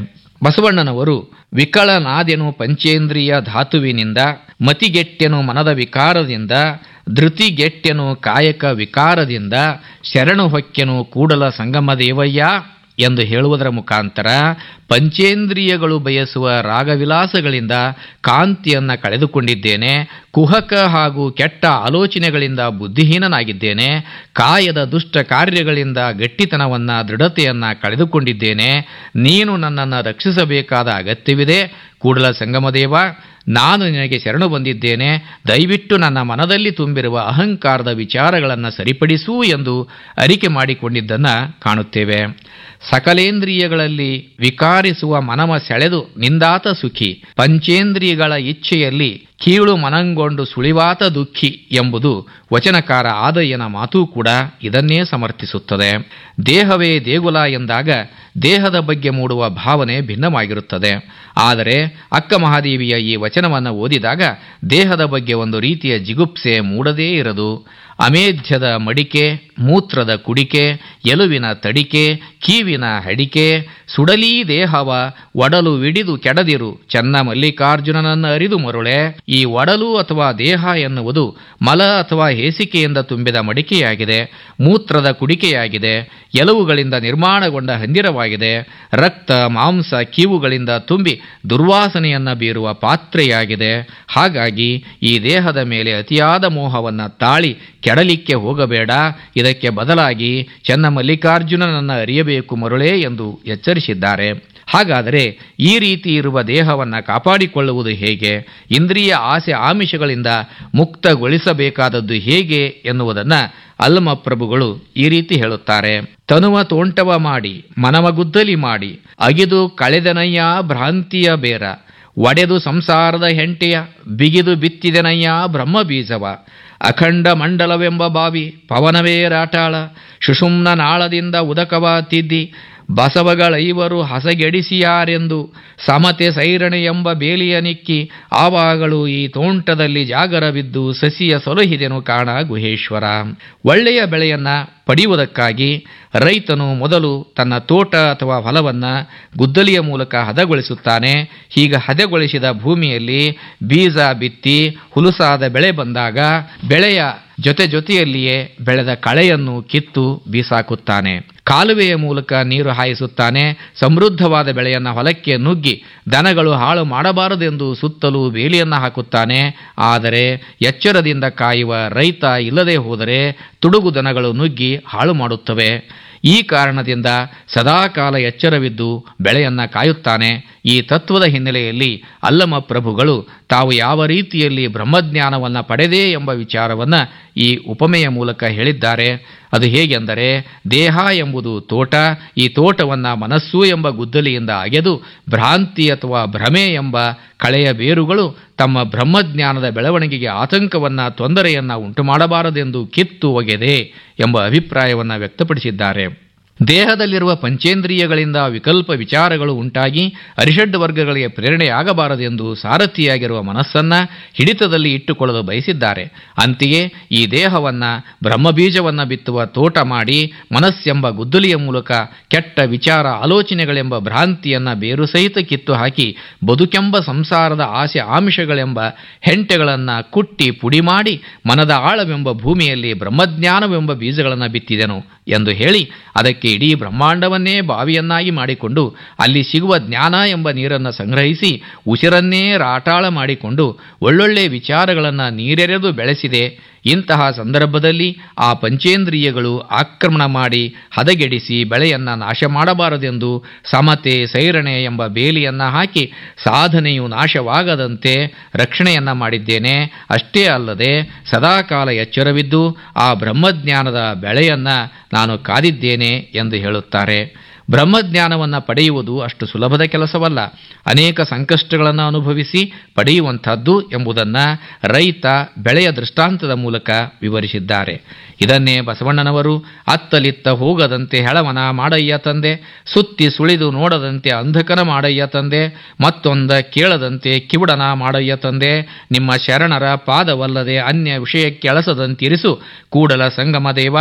S5: ಬಸವಣ್ಣನವರು ವಿಕಳನಾದೆನು ಪಂಚೇಂದ್ರಿಯ ಧಾತುವಿನಿಂದ ಮತಿಗೆಟ್ಟೆನು ಮನದ ವಿಕಾರದಿಂದ ಧೃತಿಗೆಟ್ಟೆನು ಕಾಯಕ ವಿಕಾರದಿಂದ ಶರಣು ಹೊಕ್ಕೆನು ಕೂಡಲ ಸಂಗಮದೇವಯ್ಯ ಎಂದು ಹೇಳುವುದರ ಮುಖಾಂತರ ಪಂಚೇಂದ್ರಿಯಗಳು ಬಯಸುವ ರಾಗವಿಲಾಸಗಳಿಂದ ಕಾಂತಿಯನ್ನು ಕಳೆದುಕೊಂಡಿದ್ದೇನೆ ಕುಹಕ ಹಾಗೂ ಕೆಟ್ಟ ಆಲೋಚನೆಗಳಿಂದ ಬುದ್ಧಿಹೀನನಾಗಿದ್ದೇನೆ ಕಾಯದ ದುಷ್ಟ ಕಾರ್ಯಗಳಿಂದ ಗಟ್ಟಿತನವನ್ನು ದೃಢತೆಯನ್ನು ಕಳೆದುಕೊಂಡಿದ್ದೇನೆ ನೀನು ನನ್ನನ್ನು ರಕ್ಷಿಸಬೇಕಾದ ಅಗತ್ಯವಿದೆ ಕೂಡಲ ಸಂಗಮದೇವ ನಾನು ನಿನಗೆ ಶರಣು ಬಂದಿದ್ದೇನೆ ದಯವಿಟ್ಟು ನನ್ನ ಮನದಲ್ಲಿ ತುಂಬಿರುವ ಅಹಂಕಾರದ ವಿಚಾರಗಳನ್ನು ಸರಿಪಡಿಸು ಎಂದು ಅರಿಕೆ ಮಾಡಿಕೊಂಡಿದ್ದನ್ನು ಕಾಣುತ್ತೇವೆ ಸಕಲೇಂದ್ರಿಯಗಳಲ್ಲಿ ವಿಕಾರಿಸುವ ಮನವ ಸೆಳೆದು ನಿಂದಾತ ಸುಖಿ ಪಂಚೇಂದ್ರಿಯಗಳ ಇಚ್ಛೆಯಲ್ಲಿ ಕೀಳು ಮನಂಗೊಂಡು ಸುಳಿವಾತ ದುಃಖಿ ಎಂಬುದು ವಚನಕಾರ ಆದಯ್ಯನ ಮಾತೂ ಕೂಡ ಇದನ್ನೇ ಸಮರ್ಥಿಸುತ್ತದೆ ದೇಹವೇ ದೇಗುಲ ಎಂದಾಗ ದೇಹದ ಬಗ್ಗೆ ಮೂಡುವ ಭಾವನೆ ಭಿನ್ನವಾಗಿರುತ್ತದೆ ಆದರೆ ಅಕ್ಕ ಮಹಾದೇವಿಯ ಈ ವಚನವನ್ನು ಓದಿದಾಗ ದೇಹದ ಬಗ್ಗೆ ಒಂದು ರೀತಿಯ ಜಿಗುಪ್ಸೆ ಮೂಡದೇ ಇರದು ಅಮೇಧ್ಯದ ಮಡಿಕೆ ಮೂತ್ರದ ಕುಡಿಕೆ ಎಲುವಿನ ತಡಿಕೆ ಕೀವಿನ ಹಡಿಕೆ ಸುಡಲೀ ದೇಹವ ಒಡಲು ವಿಡಿದು ಕೆಡದಿರು ಚೆನ್ನ ಮಲ್ಲಿಕಾರ್ಜುನನನ್ನು ಅರಿದು ಮರುಳೆ ಈ ಒಡಲು ಅಥವಾ ದೇಹ ಎನ್ನುವುದು ಮಲ ಅಥವಾ ಹೇಸಿಕೆಯಿಂದ ತುಂಬಿದ ಮಡಿಕೆಯಾಗಿದೆ ಮೂತ್ರದ ಕುಡಿಕೆಯಾಗಿದೆ ಎಲುವುಗಳಿಂದ ನಿರ್ಮಾಣಗೊಂಡ ಹಂದಿರವಾಗಿದೆ ರಕ್ತ ಮಾಂಸ ಕೀವುಗಳಿಂದ ತುಂಬಿ ದುರ್ವಾಸನೆಯನ್ನು ಬೀರುವ ಪಾತ್ರೆಯಾಗಿದೆ ಹಾಗಾಗಿ ಈ ದೇಹದ ಮೇಲೆ ಅತಿಯಾದ ಮೋಹವನ್ನು ತಾಳಿ ಕೆಡಲಿಕ್ಕೆ ಹೋಗಬೇಡ ಇದಕ್ಕೆ ಬದಲಾಗಿ ಚೆನ್ನ ಮಲ್ಲಿಕಾರ್ಜುನನನ್ನು ಅರಿಯಬೇಕು ಮರುಳೇ ಎಂದು ಎಚ್ಚರಿಸಿದ್ದಾರೆ ಹಾಗಾದರೆ ಈ ರೀತಿ ಇರುವ ದೇಹವನ್ನು ಕಾಪಾಡಿಕೊಳ್ಳುವುದು ಹೇಗೆ ಇಂದ್ರಿಯ ಆಸೆ ಆಮಿಷಗಳಿಂದ ಮುಕ್ತಗೊಳಿಸಬೇಕಾದದ್ದು ಹೇಗೆ ಎನ್ನುವುದನ್ನು ಅಲ್ಲಮ ಪ್ರಭುಗಳು ಈ ರೀತಿ ಹೇಳುತ್ತಾರೆ ತನುವ ತೋಂಟವ ಮಾಡಿ ಮನವ ಗುದ್ದಲಿ ಮಾಡಿ ಅಗಿದು ಕಳೆದನಯ್ಯ ಭ್ರಾಂತಿಯ ಬೇರ ಒಡೆದು ಸಂಸಾರದ ಹೆಂಟೆಯ ಬಿಗಿದು ಬಿತ್ತಿದೆನಯ್ಯ ಬ್ರಹ್ಮ ಬೀಜವ ಅಖಂಡ ಮಂಡಲವೆಂಬ ಬಾವಿ ಪವನವೇ ರಾಟಾಳ ಸುಷುಮ್ನ ನಾಳದಿಂದ ಉದಕವ ತಿದ್ದಿ ಬಸವಗಳೈವರು ಹಸಗೆಡಿಸಿಯಾರೆಂದು ಸಮತೆ ಸೈರಣೆ ಎಂಬ ಬೇಲಿಯ ನಿಕ್ಕಿ ಆವಾಗಳು ಈ ತೋಂಟದಲ್ಲಿ ಜಾಗರವಿದ್ದು ಸಸಿಯ ಸೊಲಹಿದೆನು ಕಾಣ ಗುಹೇಶ್ವರ ಒಳ್ಳೆಯ ಬೆಳೆಯನ್ನ ಪಡೆಯುವುದಕ್ಕಾಗಿ ರೈತನು ಮೊದಲು ತನ್ನ ತೋಟ ಅಥವಾ ಹೊಲವನ್ನು ಗುದ್ದಲಿಯ ಮೂಲಕ ಹದಗೊಳಿಸುತ್ತಾನೆ ಹೀಗೆ ಹದಗೊಳಿಸಿದ ಭೂಮಿಯಲ್ಲಿ ಬೀಜ ಬಿತ್ತಿ ಹುಲುಸಾದ ಬೆಳೆ ಬಂದಾಗ ಬೆಳೆಯ ಜೊತೆ ಜೊತೆಯಲ್ಲಿಯೇ ಬೆಳೆದ ಕಳೆಯನ್ನು ಕಿತ್ತು ಬೀಸಾಕುತ್ತಾನೆ ಕಾಲುವೆಯ ಮೂಲಕ ನೀರು ಹಾಯಿಸುತ್ತಾನೆ ಸಮೃದ್ಧವಾದ ಬೆಳೆಯನ್ನು ಹೊಲಕ್ಕೆ ನುಗ್ಗಿ ದನಗಳು ಹಾಳು ಮಾಡಬಾರದೆಂದು ಸುತ್ತಲೂ ಬೇಲಿಯನ್ನು ಹಾಕುತ್ತಾನೆ ಆದರೆ ಎಚ್ಚರದಿಂದ ಕಾಯುವ ರೈತ ಇಲ್ಲದೆ ಹೋದರೆ ತುಡುಗು ದನಗಳು ನುಗ್ಗಿ ಹಾಳು ಮಾಡುತ್ತವೆ ಈ ಕಾರಣದಿಂದ ಸದಾಕಾಲ ಎಚ್ಚರವಿದ್ದು ಬೆಳೆಯನ್ನ ಕಾಯುತ್ತಾನೆ ಈ ತತ್ವದ ಹಿನ್ನೆಲೆಯಲ್ಲಿ ಅಲ್ಲಮ ಪ್ರಭುಗಳು ತಾವು ಯಾವ ರೀತಿಯಲ್ಲಿ ಬ್ರಹ್ಮಜ್ಞಾನವನ್ನು ಪಡೆದೇ ಎಂಬ ವಿಚಾರವನ್ನು ಈ ಉಪಮೆಯ ಮೂಲಕ ಹೇಳಿದ್ದಾರೆ ಅದು ಹೇಗೆಂದರೆ ದೇಹ ಎಂಬುದು ತೋಟ ಈ ತೋಟವನ್ನು ಮನಸ್ಸು ಎಂಬ ಗುದ್ದಲಿಯಿಂದ ಅಗೆದು ಭ್ರಾಂತಿ ಅಥವಾ ಭ್ರಮೆ ಎಂಬ ಕಳೆಯ ಬೇರುಗಳು ತಮ್ಮ ಬ್ರಹ್ಮಜ್ಞಾನದ ಬೆಳವಣಿಗೆಗೆ ಆತಂಕವನ್ನು ತೊಂದರೆಯನ್ನು ಉಂಟು ಮಾಡಬಾರದೆಂದು ಕಿತ್ತು ಒಗೆದೆ ಎಂಬ ಅಭಿಪ್ರಾಯವನ್ನು ವ್ಯಕ್ತಪಡಿಸಿದ್ದಾರೆ ದೇಹದಲ್ಲಿರುವ ಪಂಚೇಂದ್ರಿಯಗಳಿಂದ ವಿಕಲ್ಪ ವಿಚಾರಗಳು ಉಂಟಾಗಿ ಅರಿಷಡ್ ವರ್ಗಗಳಿಗೆ ಪ್ರೇರಣೆಯಾಗಬಾರದೆಂದು ಸಾರಥಿಯಾಗಿರುವ ಮನಸ್ಸನ್ನ ಹಿಡಿತದಲ್ಲಿ ಇಟ್ಟುಕೊಳ್ಳಲು ಬಯಸಿದ್ದಾರೆ ಅಂತೆಯೇ ಈ ದೇಹವನ್ನ ಬ್ರಹ್ಮಬೀಜವನ್ನ ಬಿತ್ತುವ ತೋಟ ಮಾಡಿ ಮನಸ್ಸೆಂಬ ಗುದ್ದಲಿಯ ಮೂಲಕ ಕೆಟ್ಟ ವಿಚಾರ ಆಲೋಚನೆಗಳೆಂಬ ಭ್ರಾಂತಿಯನ್ನ ಬೇರು ಸಹಿತ ಕಿತ್ತು ಹಾಕಿ ಬದುಕೆಂಬ ಸಂಸಾರದ ಆಸೆ ಆಮಿಷಗಳೆಂಬ ಹೆಂಟೆಗಳನ್ನ ಕುಟ್ಟಿ ಪುಡಿ ಮಾಡಿ ಮನದ ಆಳವೆಂಬ ಭೂಮಿಯಲ್ಲಿ ಬ್ರಹ್ಮಜ್ಞಾನವೆಂಬ ಬೀಜಗಳನ್ನು ಬಿತ್ತಿದೆನು ಎಂದು ಹೇಳಿ ಅದಕ್ಕೆ ಇಡೀ ಬ್ರಹ್ಮಾಂಡವನ್ನೇ ಬಾವಿಯನ್ನಾಗಿ ಮಾಡಿಕೊಂಡು ಅಲ್ಲಿ ಸಿಗುವ ಜ್ಞಾನ ಎಂಬ ನೀರನ್ನು ಸಂಗ್ರಹಿಸಿ ಉಸಿರನ್ನೇ ರಾಟಾಳ ಮಾಡಿಕೊಂಡು ಒಳ್ಳೊಳ್ಳೆ ವಿಚಾರಗಳನ್ನು ನೀರೆರೆದು ಬೆಳೆಸಿದೆ ಇಂತಹ ಸಂದರ್ಭದಲ್ಲಿ ಆ ಪಂಚೇಂದ್ರಿಯಗಳು ಆಕ್ರಮಣ ಮಾಡಿ ಹದಗೆಡಿಸಿ ಬೆಳೆಯನ್ನು ನಾಶ ಮಾಡಬಾರದೆಂದು ಸಮತೆ ಸೈರಣೆ ಎಂಬ ಬೇಲಿಯನ್ನು ಹಾಕಿ ಸಾಧನೆಯು ನಾಶವಾಗದಂತೆ ರಕ್ಷಣೆಯನ್ನ ಮಾಡಿದ್ದೇನೆ ಅಷ್ಟೇ ಅಲ್ಲದೆ ಸದಾಕಾಲ ಎಚ್ಚರವಿದ್ದು ಆ ಬ್ರಹ್ಮಜ್ಞಾನದ ಬೆಳೆಯನ್ನ ನಾನು ಕಾದಿದ್ದೇನೆ ಎಂದು ಹೇಳುತ್ತಾರೆ ಬ್ರಹ್ಮಜ್ಞಾನವನ್ನು ಪಡೆಯುವುದು ಅಷ್ಟು ಸುಲಭದ ಕೆಲಸವಲ್ಲ ಅನೇಕ ಸಂಕಷ್ಟಗಳನ್ನು ಅನುಭವಿಸಿ ಪಡೆಯುವಂಥದ್ದು ಎಂಬುದನ್ನು ರೈತ ಬೆಳೆಯ ದೃಷ್ಟಾಂತದ ಮೂಲಕ ವಿವರಿಸಿದ್ದಾರೆ ಇದನ್ನೇ ಬಸವಣ್ಣನವರು ಅತ್ತಲಿತ್ತ ಹೋಗದಂತೆ ಹೆಳವನ ಮಾಡಯ್ಯ ತಂದೆ ಸುತ್ತಿ ಸುಳಿದು ನೋಡದಂತೆ ಅಂಧಕನ ಮಾಡಯ್ಯ ತಂದೆ ಮತ್ತೊಂದ ಕೇಳದಂತೆ ಕಿವುಡನ ಮಾಡಯ್ಯ ತಂದೆ ನಿಮ್ಮ ಶರಣರ ಪಾದವಲ್ಲದೆ ಅನ್ಯ ವಿಷಯಕ್ಕೆ ಅಳಸದಂತಿರಿಸು ಕೂಡಲ ಸಂಗಮ ದೇವ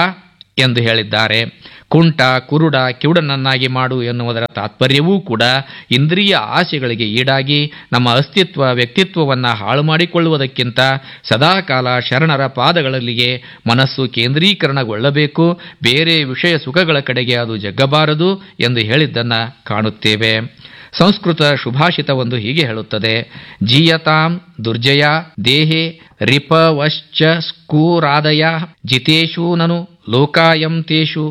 S5: ಎಂದು ಹೇಳಿದ್ದಾರೆ ಕುಂಟ ಕುರುಡ ಕಿವುಡನನ್ನಾಗಿ ಮಾಡು ಎನ್ನುವುದರ ತಾತ್ಪರ್ಯವೂ ಕೂಡ ಇಂದ್ರಿಯ ಆಸೆಗಳಿಗೆ ಈಡಾಗಿ ನಮ್ಮ ಅಸ್ತಿತ್ವ ವ್ಯಕ್ತಿತ್ವವನ್ನು ಹಾಳು ಮಾಡಿಕೊಳ್ಳುವುದಕ್ಕಿಂತ ಸದಾಕಾಲ ಶರಣರ ಪಾದಗಳಲ್ಲಿಯೇ ಮನಸ್ಸು ಕೇಂದ್ರೀಕರಣಗೊಳ್ಳಬೇಕು ಬೇರೆ ವಿಷಯ ಸುಖಗಳ ಕಡೆಗೆ ಅದು ಜಗ್ಗಬಾರದು ಎಂದು ಹೇಳಿದ್ದನ್ನು ಕಾಣುತ್ತೇವೆ ಸಂಸ್ಕೃತ ಶುಭಾಷಿತವೊಂದು ಹೀಗೆ ಹೇಳುತ್ತದೆ ಜೀಯತಾಂ ದುರ್ಜಯ ದೇಹೆ ರಿಪವಶ್ಚ ಸ್ಕೂರಾದಯ ಜಿತೇಶು ನನು ಲೋಕಾಯಂ ತೇಷು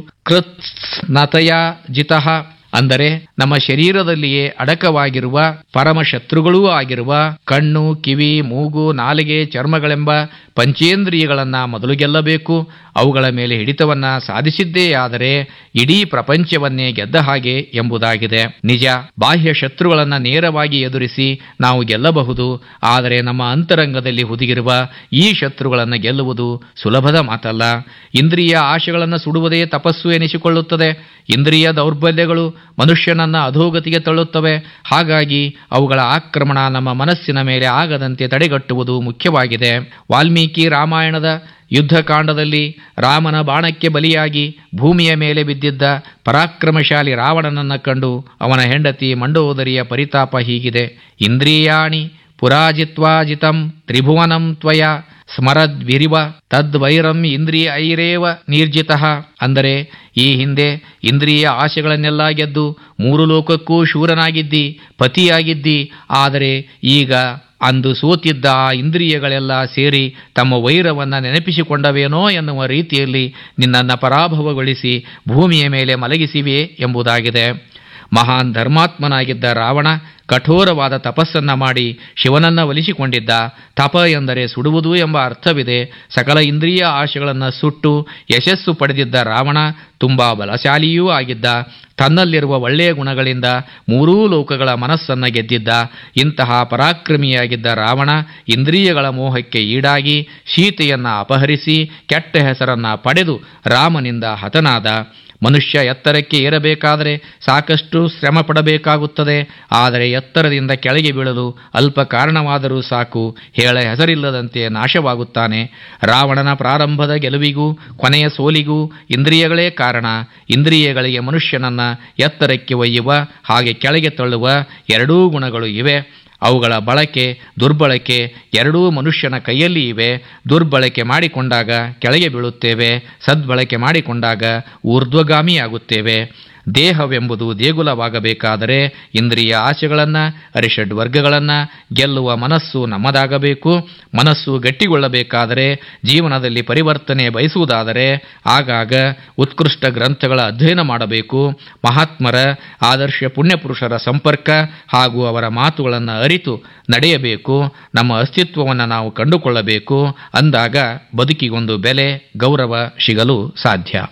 S5: ಕೃತ್ಸ್ನತಯ ಜಿತಃ ಅಂದರೆ ನಮ್ಮ ಶರೀರದಲ್ಲಿಯೇ ಅಡಕವಾಗಿರುವ ಪರಮ ಶತ್ರುಗಳೂ ಆಗಿರುವ ಕಣ್ಣು ಕಿವಿ ಮೂಗು ನಾಲಿಗೆ ಚರ್ಮಗಳೆಂಬ ಪಂಚೇಂದ್ರಿಯಗಳನ್ನ ಮೊದಲು ಗೆಲ್ಲಬೇಕು ಅವುಗಳ ಮೇಲೆ ಹಿಡಿತವನ್ನ ಸಾಧಿಸಿದ್ದೇ ಆದರೆ ಇಡೀ ಪ್ರಪಂಚವನ್ನೇ ಗೆದ್ದ ಹಾಗೆ ಎಂಬುದಾಗಿದೆ ನಿಜ ಬಾಹ್ಯ ಶತ್ರುಗಳನ್ನ ನೇರವಾಗಿ ಎದುರಿಸಿ ನಾವು ಗೆಲ್ಲಬಹುದು ಆದರೆ ನಮ್ಮ ಅಂತರಂಗದಲ್ಲಿ ಹುದುಗಿರುವ ಈ ಶತ್ರುಗಳನ್ನು ಗೆಲ್ಲುವುದು ಸುಲಭದ ಮಾತಲ್ಲ ಇಂದ್ರಿಯ ಆಶೆಗಳನ್ನು ಸುಡುವುದೇ ತಪಸ್ಸು ಎನಿಸಿಕೊಳ್ಳುತ್ತದೆ ಇಂದ್ರಿಯ ದೌರ್ಬಲ್ಯಗಳು ಮನುಷ್ಯನನ್ನ ಅಧೋಗತಿಗೆ ತಳ್ಳುತ್ತವೆ ಹಾಗಾಗಿ ಅವುಗಳ ಆಕ್ರಮಣ ನಮ್ಮ ಮನಸ್ಸಿನ ಮೇಲೆ ಆಗದಂತೆ ತಡೆಗಟ್ಟುವುದು ಮುಖ್ಯವಾಗಿದೆ ವಾಲ್ಮೀಕಿ ರಾಮಾಯಣದ ಯುದ್ಧಕಾಂಡದಲ್ಲಿ ರಾಮನ ಬಾಣಕ್ಕೆ ಬಲಿಯಾಗಿ ಭೂಮಿಯ ಮೇಲೆ ಬಿದ್ದಿದ್ದ ಪರಾಕ್ರಮಶಾಲಿ ರಾವಣನನ್ನ ಕಂಡು ಅವನ ಹೆಂಡತಿ ಮಂಡೋದರಿಯ ಪರಿತಾಪ ಹೀಗಿದೆ ಇಂದ್ರಿಯಾಣಿ ಪುರಾಜಿತ್ವಾಜಿತಂ ತ್ರಿಭುವನಂ ತ್ವಯ ಸ್ಮರದ್ವಿರಿವ ತದ್ವೈರಂ ಇಂದ್ರಿಯ ಐರೇವ ನಿರ್ಜಿತಃ ಅಂದರೆ ಈ ಹಿಂದೆ ಇಂದ್ರಿಯ ಆಶೆಗಳನ್ನೆಲ್ಲ ಗೆದ್ದು ಮೂರು ಲೋಕಕ್ಕೂ ಶೂರನಾಗಿದ್ದಿ ಪತಿಯಾಗಿದ್ದಿ ಆದರೆ ಈಗ ಅಂದು ಸೋತಿದ್ದ ಆ ಇಂದ್ರಿಯಗಳೆಲ್ಲ ಸೇರಿ ತಮ್ಮ ವೈರವನ್ನು ನೆನಪಿಸಿಕೊಂಡವೇನೋ ಎನ್ನುವ ರೀತಿಯಲ್ಲಿ ನಿನ್ನನ್ನು ಪರಾಭವಗೊಳಿಸಿ ಭೂಮಿಯ ಮೇಲೆ ಮಲಗಿಸಿವೆ ಎಂಬುದಾಗಿದೆ ಮಹಾನ್ ಧರ್ಮಾತ್ಮನಾಗಿದ್ದ ರಾವಣ ಕಠೋರವಾದ ತಪಸ್ಸನ್ನ ಮಾಡಿ ಶಿವನನ್ನ ಒಲಿಸಿಕೊಂಡಿದ್ದ ತಪ ಎಂದರೆ ಸುಡುವುದು ಎಂಬ ಅರ್ಥವಿದೆ ಸಕಲ ಇಂದ್ರಿಯ ಆಶೆಗಳನ್ನು ಸುಟ್ಟು ಯಶಸ್ಸು ಪಡೆದಿದ್ದ ರಾವಣ ತುಂಬಾ ಬಲಶಾಲಿಯೂ ಆಗಿದ್ದ ತನ್ನಲ್ಲಿರುವ ಒಳ್ಳೆಯ ಗುಣಗಳಿಂದ ಮೂರೂ ಲೋಕಗಳ ಮನಸ್ಸನ್ನ ಗೆದ್ದಿದ್ದ ಇಂತಹ ಪರಾಕ್ರಮಿಯಾಗಿದ್ದ ರಾವಣ ಇಂದ್ರಿಯಗಳ ಮೋಹಕ್ಕೆ ಈಡಾಗಿ ಸೀತೆಯನ್ನ ಅಪಹರಿಸಿ ಕೆಟ್ಟ ಹೆಸರನ್ನ ಪಡೆದು ರಾಮನಿಂದ ಹತನಾದ ಮನುಷ್ಯ ಎತ್ತರಕ್ಕೆ ಏರಬೇಕಾದರೆ ಸಾಕಷ್ಟು ಶ್ರಮ ಪಡಬೇಕಾಗುತ್ತದೆ ಆದರೆ ಎತ್ತರದಿಂದ ಕೆಳಗೆ ಬೀಳಲು ಅಲ್ಪ ಕಾರಣವಾದರೂ ಸಾಕು ಹೇಳ ಹೆಸರಿಲ್ಲದಂತೆ ನಾಶವಾಗುತ್ತಾನೆ ರಾವಣನ ಪ್ರಾರಂಭದ ಗೆಲುವಿಗೂ ಕೊನೆಯ ಸೋಲಿಗೂ ಇಂದ್ರಿಯಗಳೇ ಕಾರಣ ಇಂದ್ರಿಯಗಳಿಗೆ ಮನುಷ್ಯನನ್ನ ಎತ್ತರಕ್ಕೆ ಒಯ್ಯುವ ಹಾಗೆ ಕೆಳಗೆ ತಳ್ಳುವ ಎರಡೂ ಗುಣಗಳು ಇವೆ ಅವುಗಳ ಬಳಕೆ ದುರ್ಬಳಕೆ ಎರಡೂ ಮನುಷ್ಯನ ಕೈಯಲ್ಲಿ ಇವೆ ದುರ್ಬಳಕೆ ಮಾಡಿಕೊಂಡಾಗ ಕೆಳಗೆ ಬೀಳುತ್ತೇವೆ ಸದ್ಬಳಕೆ ಮಾಡಿಕೊಂಡಾಗ ಊರ್ಧ್ವಗಾಮಿಯಾಗುತ್ತೇವೆ ದೇಹವೆಂಬುದು ದೇಗುಲವಾಗಬೇಕಾದರೆ ಇಂದ್ರಿಯ ಆಸೆಗಳನ್ನು ಅರಿಷಡ್ ವರ್ಗಗಳನ್ನು ಗೆಲ್ಲುವ ಮನಸ್ಸು ನಮ್ಮದಾಗಬೇಕು ಮನಸ್ಸು ಗಟ್ಟಿಗೊಳ್ಳಬೇಕಾದರೆ ಜೀವನದಲ್ಲಿ ಪರಿವರ್ತನೆ ಬಯಸುವುದಾದರೆ ಆಗಾಗ ಉತ್ಕೃಷ್ಟ ಗ್ರಂಥಗಳ ಅಧ್ಯಯನ ಮಾಡಬೇಕು ಮಹಾತ್ಮರ ಆದರ್ಶ ಪುಣ್ಯಪುರುಷರ ಸಂಪರ್ಕ ಹಾಗೂ ಅವರ ಮಾತುಗಳನ್ನು ಅರಿತು ನಡೆಯಬೇಕು ನಮ್ಮ ಅಸ್ತಿತ್ವವನ್ನು ನಾವು ಕಂಡುಕೊಳ್ಳಬೇಕು ಅಂದಾಗ ಬದುಕಿಗೊಂದು ಬೆಲೆ ಗೌರವ ಸಿಗಲು ಸಾಧ್ಯ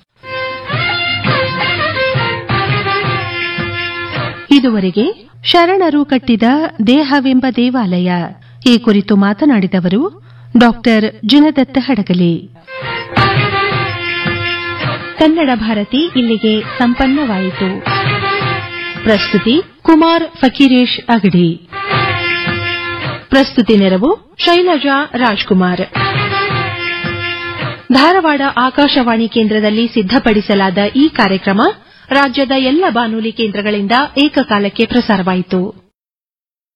S3: ಇದುವರೆಗೆ ಶರಣರು ಕಟ್ಟಿದ ದೇಹವೆಂಬ ದೇವಾಲಯ ಈ ಕುರಿತು ಮಾತನಾಡಿದವರು ಡಾಕ್ಟರ್ ಜಿನದತ್ತ ಹಡಗಲಿ ಕನ್ನಡ ಭಾರತಿ ಇಲ್ಲಿಗೆ ಸಂಪನ್ನವಾಯಿತು ಪ್ರಸ್ತುತಿ ಕುಮಾರ್ ಫಕೀರೇಶ್ ಅಗಡಿ ಪ್ರಸ್ತುತಿ ನೆರವು ಶೈಲಜಾ ರಾಜ್ಕುಮಾರ್ ಧಾರವಾಡ ಆಕಾಶವಾಣಿ ಕೇಂದ್ರದಲ್ಲಿ ಸಿದ್ಧಪಡಿಸಲಾದ ಈ ಕಾರ್ಯಕ್ರಮ ರಾಜ್ಯದ ಎಲ್ಲ ಬಾನುಲಿ ಕೇಂದ್ರಗಳಿಂದ ಏಕಕಾಲಕ್ಕೆ ಪ್ರಸಾರವಾಯಿತು